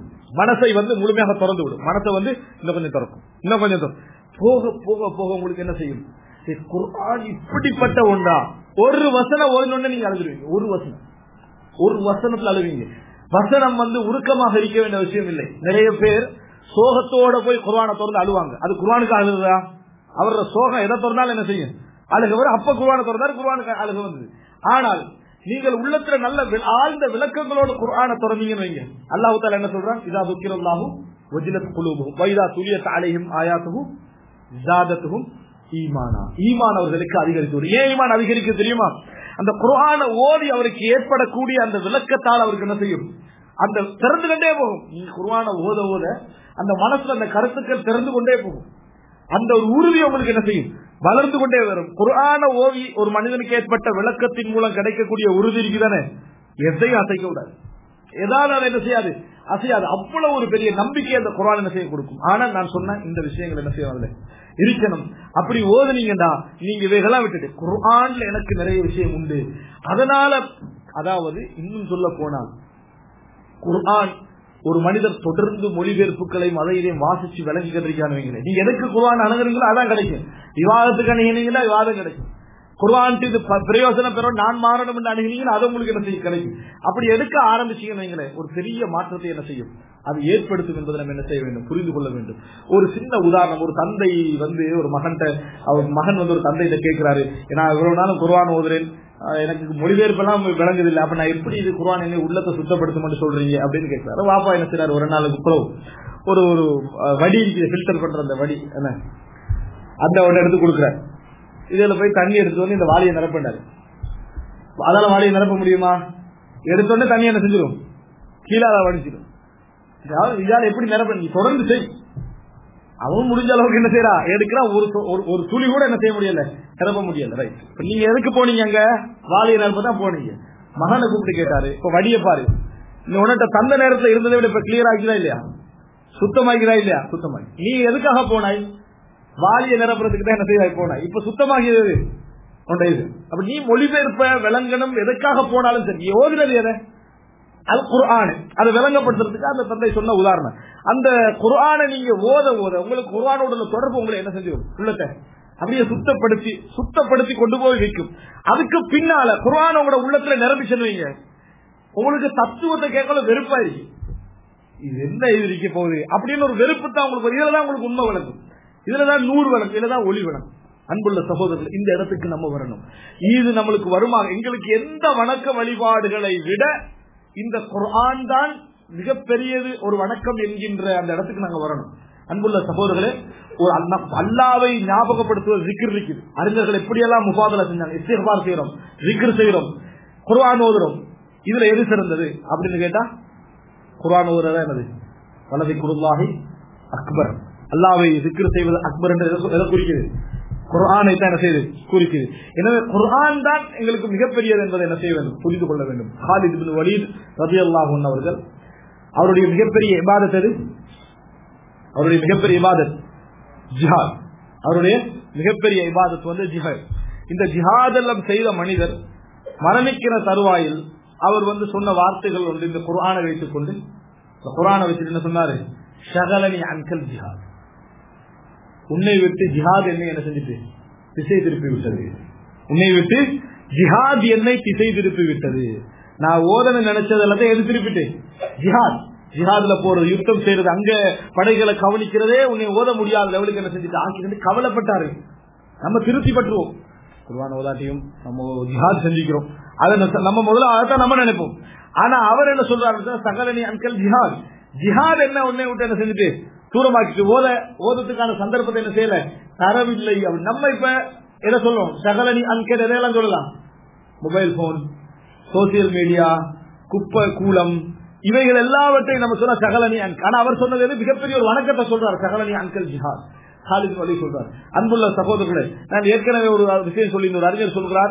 மனசை வந்து முழுமையாக திறந்து விடும் மனசை வந்து இன்னும் கொஞ்சம் திறக்கும் இன்னும் கொஞ்சம் திறக்கும். போக போக போக உங்களுக்கு என்ன செய்யும் சரி, குர்ஆன் இப்படிப்பட்ட ஒன்றா ஒரு வசனம் ஓதினோடனே நீங்க அழுதுருவீங்க ஒரு வசனம் ஒரு வசனத்துல அழுவீங்க வசனம் வந்து உருக்கமாக இருக்க வேண்டிய விஷயம் இல்லை நிறைய பேர் சோகத்தோட போய் குர்ஆனை திறந்து அழுவாங்க அது குர்ஆனுக்கு அழுகுதா அவரோட சோகம் எதை திறந்தாலும் என்ன செய்யும் அழுகவர் அப்ப குர்ஆனை திறந்தாரு குர்ஆனுக்கு அழுக வந்தது ஆனால் நீங்கள் உள்ளத்துல நல்ல வி- ஆழ்ந்த விளக்கங்களோட குர்ஆனை திறந்தீங்கன்னு வைங்க அல்லாஹ் தாலா என்ன சொல்றான் இதா துக்கிரல்லாஹு வஜிலத் குலூபுஹும் வைதா துலியத் அலைஹிம் ஆயாத்துஹும் ஜாதத்துஹும் ஈமானா ஈமான் அவர்களுக்கு அதிகரித்து வரும். ஏன் ஈமான் அதிகரிக்க தெரியுமா அந்த குர்ஆனை ஓதி அவருக்கு ஏற்படக்கூடிய அந்த விளக்கத்தால் அவருக்கு என்ன செய்யும் அந்த திறந்து கொண்டே போகும் நீ குர்ஆனை ஓத ஓத அந்த மனசுல அந்த கருத்துக்கள் திறந்து கொண்டே போகும் அந்த ஒரு உறுதி உங்களுக்கு என்ன செய்யும் வளர்ந்து கொண்டே வரும் குர்ஆன ஓவி ஒரு மனிதனுக்கு ஏற்பட்ட விளக்கத்தின் மூலம் கிடைக்கக்கூடிய உறுதி இருக்குதானே எதையும் அசைக்க விடாது ஏதாவது அதை என்ன செய்யாது அசையாது அவ்வளவு ஒரு பெரிய நம்பிக்கை அந்த குரான் என்ன செய்ய கொடுக்கும் ஆனால் நான் சொன்ன இந்த விஷயங்கள் என்ன செய்வாங்க இருக்கணும் அப்படி ஓதுனீங்கடா நீங்க இவைகளாம் விட்டுட்டு குர்ஆன்ல எனக்கு நிறைய விஷயம் உண்டு அதனால அதாவது இன்னும் சொல்ல போனால் குர்ஆன் ஒரு மனிதர் தொடர்ந்து மொழிபெயர்ப்புகளையும் அதையிலையும் வாசிச்சு விளங்கி கண்டிருக்கான்னு நீங்க எதுக்கு குர்ஆன் அணுகுறீங்களோ அதான் கிடைக்கும் விவாதத்துக்கு அணுகினீங்கன்னா விவாதம் கிடைக்கும் குர்ஆன் இது ப- பிரயோஜனம் பெறும் நான் மாறணும் என்று அணுகினீங்கன்னா அது உங்களுக்கு என்ன செய்யும் கிடைக்கும் அப்படி எடுக்க ஆரம்பிச்சீங்கன்னு வைங்களேன், ஒரு பெரிய மாற்றத்தை என்ன செய்யும் அது ஏற்படுத்தும் என்பதை நம்ம என்ன செய்ய வேண்டும் புரிந்து கொள்ள வேண்டும் ஒரு சின்ன உதாரணம் ஒரு தந்தை வந்து ஒரு மகன்கிட்ட அவர் மகன் வந்து ஒரு தந்தைகிட்ட கேட்கிறாரு நான் இவ்வளவு நாளும் குர்ஆன் ஓதுறேன் ஆஹ் எனக்கு மொழிபெயர்ப்பெல்லாம் விளங்குது இல்லை அப்ப நான் எப்படி இது குர்ஆன் என்ன உள்ளத்தை சுத்தப்படுத்தும் சொல்றீங்க அப்படின்னு கேட்கிறாரு வாப்பா என்ன செய்றாரு ஒரு நாளுக்கு அப்புறம் ஒரு ஒரு அஹ், வடி ஃபில்டர் பண்ற அந்த வடி என்ன அந்த ஒன்று எடுத்து கொடுக்குறாரு இதுல போய் தண்ணி எடுத்து வந்து இந்த வாளியை நிரப்பினாரு அதால வாளியை நிரப்ப முடியுமா எடுத்தோடனே தண்ணி என்ன செஞ்சிடும் கீழால வடிச்சிடும் அதாவது இதால எப்படி நிரப்ப நீ தொடர்ந்து செய் அவன் முடிஞ்ச அளவுக்கு என்ன செய்யறா எடுக்கிறான் ஒரு சொ- ஒரு- ஒரு துளி கூட என்ன செய்ய முடியல நிரப்ப முடியல ரைட் இப்ப நீங்க எதுக்கு போனீங்க அங்க வாளியை நிரப்ப தான் போனீங்க மகனை கூப்பிட்டு கேட்டாரு இப்ப வடிய பாரு நீ உன்கிட்ட தந்த நேரத்துல இருந்ததை விட இப்ப கிளியர் ஆகிதா இல்லையா சுத்தமாகிறா இல்லையா சுத்தமாகி நீ எதுக்காக போனாய் வாலிய நிரப்புறதுக்கு தான் என்ன செய்ய போனாய் இப்ப சுத்தமாகிறது உன்ட இது அப்ப நீ மொழிபெயர்ப்ப விளங்கணும் எதுக்காக போனாலும் சரி நீ ஓதுனது எதை அது குர்ஆன் அதை விளங்கப்படுத்துறதுக்கு அந்த தந்தை சொன்ன உதாரணம் அந்த குர்ஆனை நீங்க ஓத ஓத உங்களுக்கு குர்ஆனோட உள்ள தொடர்பு உங்களை என்ன செஞ்சு உள்ளத்தை அப்படியே சுத்தப்படுத்தி சுத்தப்படுத்தி கொண்டு போய் வைக்கும் அதுக்கு பின்னால குர்ஆன் உங்களோட உள்ளத்துல நிரம்பி செல்வீங்க உங்களுக்கு தத்துவத்தை கேட்கல வெறுப்பாயிருச்சு இது என்ன இது இருக்க போகுது அப்படின்னு ஒரு வெறுப்பு தான் உங்களுக்கு வரும். இதுலதான் உங்களுக்கு உண்மை விளக்கும் இதுலதான் நூறு விளக்கு இதுலதான் ஒளி விளக்கும் அன்புள்ள சகோதரர்கள் இந்த இடத்துக்கு நம்ம வரணும் இது நம்மளுக்கு வருமா எங்களுக்கு எந்த வணக்க வழிபாடுகளை விட இந்த குர்ஆன் தான் மிகப்பெரியது ஒரு வணக்கம் என்கின்ற அந்த இடத்துக்கு நாங்க வரணும் அன்புள்ள சகோதரர்களே ஒரு அல்லா- அல்லாவை ஞாபகப்படுத்துவது ஜிக்ர் இருக்குது அறிஞர்கள் எப்படியெல்லாம் முபாதலா செஞ்சாங்க இஸ்திஃபார் செய்யறோம் ஜிக்ர் செய்யறோம் குர்ஆன் ஓதுறோம் இதுல எது சிறந்தது அப்படின்னு கேட்டா குர்ஆன் ஓதுறதா என்னது வலதை குருல்லாஹி அக்பர் அல்லாவை zikr செய்வது அக்பர் என்று எதை சொ- எதை குறிக்குது குர்ஆனை தான் என்ன செய்யுது குறிக்குது எனவே குர்ஆன் தான் எங்களுக்கு மிகப்பெரியது என்பதை என்ன செய்ய வேண்டும் புரிந்து கொள்ள வேண்டும் ஹாலித் பின் வலீத் ரலியல்லாஹு அன்ஹு அவர்கள் அவருடைய மிகப்பெரிய இபாதத் எது அவருடைய மிகப்பெரிய இபாதத் ஜிஹாத் அவருடைய மிகப்பெரிய இபாதத் வந்து ஜிஹாத் இந்த ஜிஹாத் எல்லாம் செய்த மனிதர் மரணிக்கிற தருவாயில் அவர் வந்து சொன்ன வார்த்தைகள் ஒன்று இந்த குர்ஆனை வைத்துக் கொண்டு இந்த குர்ஆனை வச்சுட்டு என்ன சொன்னாரு ஷகலனி அன்கல் ஜிஹாத் உன்னை விட்டு ஜிஹாத் என்னை என்ன செஞ்சுட்டு திசை திருப்பி விட்டது உன்னை விட்டு ஜிஹாத் என்னை திசை திருப்பி விட்டது நான் ஓதனை நினைச்சது எல்லாத்தையும் எது திருப்பிட்டு ஜிஹாத் ஜிஹாத்ல போறது யுத்தம் செய்யறது அங்க படைகளை கவனிக்கிறதே உன்னை ஓத முடியாத லெவலுக்கு என்ன செஞ்சுட்டு ஆக்கிட்டு கவலைப்பட்டாரு நம்ம திருப்தி பற்றுவோம் குர்வான் ஓதாட்டியும் நம்ம ஜிஹாத் செஞ்சுக்கிறோம் அதை நம்ம- நம்ம முதல்ல அதைத்தான் நம்ம நினைப்போம் ஆனா அவர் என்ன சொல்றாரு சகலனி அன்கல் ஜிஹாத் ஜிஹாத் என்ன உன்னை விட்டு என்ன செஞ்சுட்டு தூரமாக்கிட்டு ஓத ஓதத்துக்கான சந்தர்ப்பத்தை என்ன செய்யல தரவில்லை அப்படி நம்ம இப்ப என்ன சொல்றோம் சகலனி அன்கல் எதையெல்லாம் சொல்லலாம் மொபைல் போன் சோசியல் மீடியா குப்பை கூலம் இவைகள் எல்லாவற்றையும் நம்ம சொன்ன சகலனி அன்க் ஆனா அவர் சொன்னது எது? மிகப்பெரிய ஒரு வணக்கத்தை சொல்றார் சகலனி அன்கல் ஜிஹாத் ஹாலித் வலி சொல்றார் அன்புள்ள சகோதரர்களே நான் ஏற்கனவே ஒரு விஷயம் சொல்லி ஒரு அறிஞர் சொல்கிறார்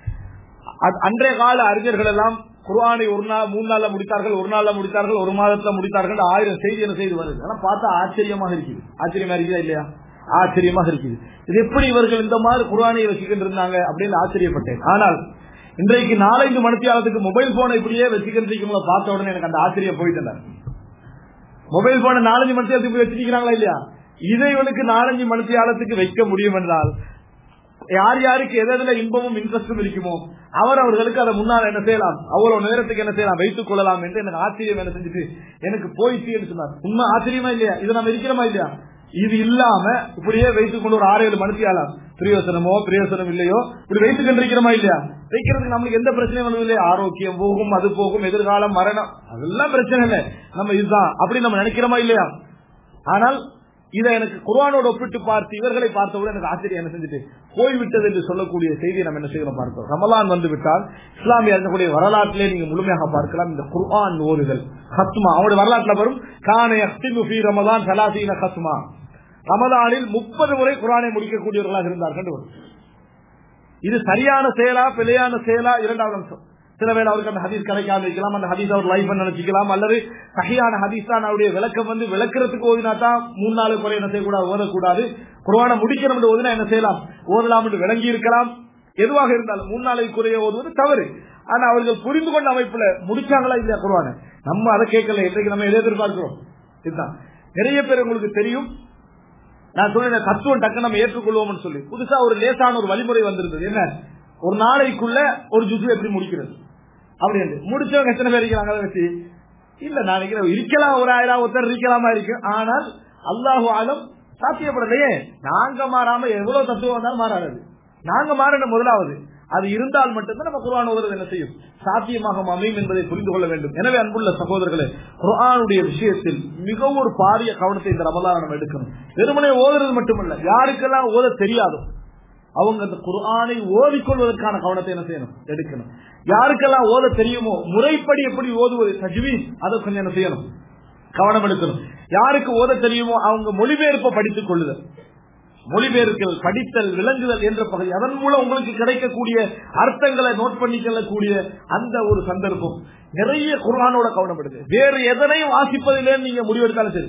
அ- அன்றைய கால அறிஞர்கள் எல்லாம் குர்ஆனை ஒரு நாள் மூணு நாள்ல முடித்தார்கள் ஒரு நாள்ல முடித்தார்கள் ஒரு மாதத்துல முடித்தார்கள் ஆயிரம் செய்தி என்ன செய்து வருது ஆனா பார்த்தா ஆச்சரியமாக இருக்குது ஆச்சரியமா இருக்குதா இல்லையா ஆச்சரியமாக இருக்குது இது எப்படி இவர்கள் இந்த மாதிரி குர்ஆனை வச்சுக்கிட்டு இருந்தாங்க அப்படின்னு ஆச்சரியப்பட்டேன் ஆனால் இன்றைக்கு நாலஞ்சு மணித்தியாலத்துக்கு மொபைல் போனை இப்படியே வச்சுக்கிட்டு இருக்கவங்கள பார்த்த உடனே எனக்கு அந்த ஆச்சரியம் போயிட்டு மொபைல் போனை நாலஞ்சு மணித்தியாலத்துக்கு போய் வச்சிருக்கிறாங்களா இல்லையா இதை இவனுக்கு நாலஞ்சு மணித்தியாலத்துக்கு வைக்க முடியும் என்றால் யார் யாருக்கு எதுல இன்பமும் இன்ட்ரெஸ்டும் இருக்குமோ அவர் அவர்களுக்கு அதை முன்னால் என்ன செய்யலாம் அவ்வளவு நேரத்துக்கு என்ன செய்யலாம் வைத்துக் கொள்ளலாம் என்று எனக்கு ஆச்சரியம் என்ன செஞ்சுட்டு எனக்கு போயிட்டு என்று சொன்னார் உண்மை ஆச்சரியமா இல்லையா இது நம்ம இருக்கிறோமா இல்லையா இது இல்லாம இப்படியே வைத்துக் கொண்டு ஒரு ஆறு ஏழு மணித்தியாலாம் பிரயோசனமோ பிரயோசனம் இல்லையோ இப்படி வைத்துக் கொண்டிருக்கிறோமா இல்லையா வைக்கிறதுக்கு நம்மளுக்கு எந்த பிரச்சனையும் வரணும் இல்லையா ஆரோக்கியம் போகும் அது போகும் எதிர்காலம் மரணம் அதெல்லாம் பிரச்சனை இல்லை நம்ம இதுதான் அப்படி நம்ம நினைக்கிறோமா இல்லையா ஆனால் இதை எனக்கு குர்ஆனோட ஒப்பிட்டு பார்த்து இவர்களை பார்த்தவுடன் எனக்கு ஆச்சரியம் என்ன செஞ்சுட்டு போய்விட்டது என்று சொல்லக்கூடிய செய்தியை நம்ம என்ன செய்யணும் பார்க்கிறோம் ரமலான் வந்து விட்டால் இஸ்லாமிய அறிஞர்களுடைய வரலாற்றிலே நீங்க முழுமையாக பார்க்கலாம் இந்த குர்ஆன் ஓதுகள் ஹத்மா அவருடைய வரலாற்றுல வரும் கான யஹ்திமு ஃபீ ரமலான் சலாசீன ஹத்மா ரமலானில் முப்பது முறை குர்ஆனை முடிக்கக்கூடியவர்களாக இருந்தார்கள் என்று வரும். இது சரியான செயலா பிழையான செயலா இரண்டாவது அம்சம் சில வேளை அவருக்கு அந்த ஹதீஸ் கிடைக்காம இருக்கலாம் அந்த ஹதீஸ் அவர் லைஃப் நினைச்சிக்கலாம் அல்லது சகியான ஹதீஸ் தான் அவருடைய விளக்கம் வந்து விளக்குறதுக்கு ஓதினா தான் மூணு நாலு குறை என்ன செய்யக்கூடாது ஓதக்கூடாது குர்ஆனை முடிக்கணும் என்று ஓதினா என்ன செய்யலாம் ஓதலாம் என்று விளங்கி இருக்கலாம் எதுவாக இருந்தாலும் மூணு நாளைக்கு குறைய ஓதுவது தவறு ஆனா அவர்கள் புரிந்து கொண்ட அமைப்புல முடிச்சாங்களா இல்லையா குர்ஆனை நம்ம அதை கேட்கல இன்றைக்கு நம்ம எதை எதிர்பார்க்கிறோம் இதுதான் நிறைய பேர் உங்களுக்கு தெரியும் நான் சொன்ன தத்துவம் டக்கு நம்ம ஏற்றுக்கொள்வோம்னு சொல்லி புதுசா ஒரு லேசான ஒரு வழிமுறை வந்திருந்தது என்ன ஒரு நாளைக்குள்ள ஒரு ஜுசு எப்படி முடிக்கிறது அப்படி என்று முடிச்சவங்க எத்தனை பேர் இருக்கிறாங்க அதை வச்சு இல்ல நான் நினைக்கிறேன் இருக்கலாம் ஒரு ஆயிரம் ஒருத்தர் இருக்கலாமா இருக்கு ஆனால் அல்லாஹு ஆலம் சாத்தியப்படலையே நாங்க மாறாம எவ்வளவு தத்துவம் வந்தாலும் மாறாது நாங்க மாறணும் முதலாவது அது இருந்தால் மட்டும்தான் நம்ம குர்ஆன் ஓதுறது என்ன செய்யும் சாத்தியமாக அமையும் என்பதை புரிந்து கொள்ள வேண்டும் எனவே அன்புள்ள சகோதரர்களே குர்ஆனுடைய விஷயத்தில் மிகவும் ஒரு பாரிய கவனத்தை இந்த ரமலான் நம்ம எடுக்கணும் வெறுமனே ஓதுறது மட்டுமல்ல யாருக்கெல்லாம் ஓத தெரியாதோ அவங்க அந்த குர்ஆனை ஓதிக்கொள்வதற்கான கவனத்தை என்ன செய்யணும் எடுக்கணும் யாருக்கெல்லாம் ஓத தெரியுமோ முறைப்படி எப்படி ஓதுவது தஜ்வீஸ் அதை கொஞ்சம் என்ன செய்யணும் கவனம் எடுக்கணும் யாருக்கு ஓத தெரியுமோ அவங்க மொழிபெயர்ப்பை படித்துக் கொள்ளுதல் மொழிபெயர்த்தல் படித்தல் விளங்குதல் என்ற பகுதி அதன் மூலம் உங்களுக்கு கிடைக்கக்கூடிய அர்த்தங்களை நோட் பண்ணிக்கொள்ளக்கூடிய அந்த ஒரு சந்தர்ப்பம் நிறைய குர்ஆனோட கவனம் எடுங்க வேறு எதனையும் வாசிப்பதிலே நீங்க முடிவெடுத்தாலும் சரி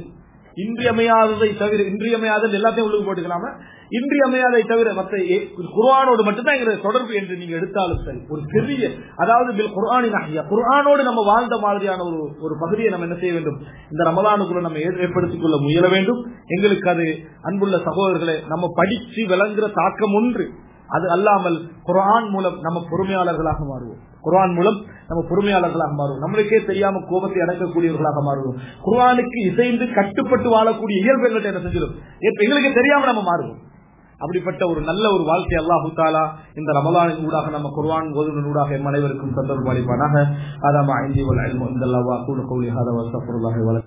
இன்றியமையாததை தவிர இன்றியமையாதது எல்லாத்தையும் உள்ளுக்கு போட்டுக்கலாம இன்றியமையாதை தவிர மற்ற ஏ- குர்ஆனோடு மட்டும்தான் எங்களுக்கு தொடர்பு என்று நீங்க எடுத்தாலும் சரி ஒரு பெரிய அதாவது பில் குர்ஆனின் அஹ்யா குர்ஆனோடு நம்ம வாழ்ந்த மாதிரியான ஒரு ஒரு பகுதியை நம்ம என்ன செய்ய வேண்டும் இந்த ரமலானுக்குள்ள நம்ம ஏ- ஏற்படுத்திக் கொள்ள முயல வேண்டும் எங்களுக்கு அது அன்புள்ள சகோதரர்களை நம்ம படிச்சு விளங்குற தாக்கம் ஒன்று அது அல்லாமல் குர்ஆன் மூலம் நம்ம பொறுமையாளர்களாக மாறுவோம் குர்ஆன் மூலம் நம்ம பொறுமையாளர்களாக மாறுவோம் நம்மளுக்கே தெரியாம கோபத்தை அடக்கக்கூடியவர்களாக மாறுவோம் குர்ஆனுக்கு இசைந்து கட்டுப்பட்டு வாழக்கூடிய இயல்பு எங்கள்கிட்ட என்ன செஞ்சிடும் இப்ப எங்களுக்கு தெரியாம நம்ம மாறுவோம் அப்படிப்பட்ட ஒரு நல்ல ஒரு வாழ்க்கை அல்லாஹு தாலா இந்த ரமலானின் ஊடாக நம்ம குர்ஆன் ஓதுவின் ஊடாக எம் அனைவருக்கும் சந்தர்ப்பம் அளிப்பானாக அதாமா ஐந்தி வல் இல்மு இந்தல்லாஹ் வ அகூலு கௌலி ஹாதா வ அஸ்தக்ஃபிருல்லாஹி வ லக்கும்.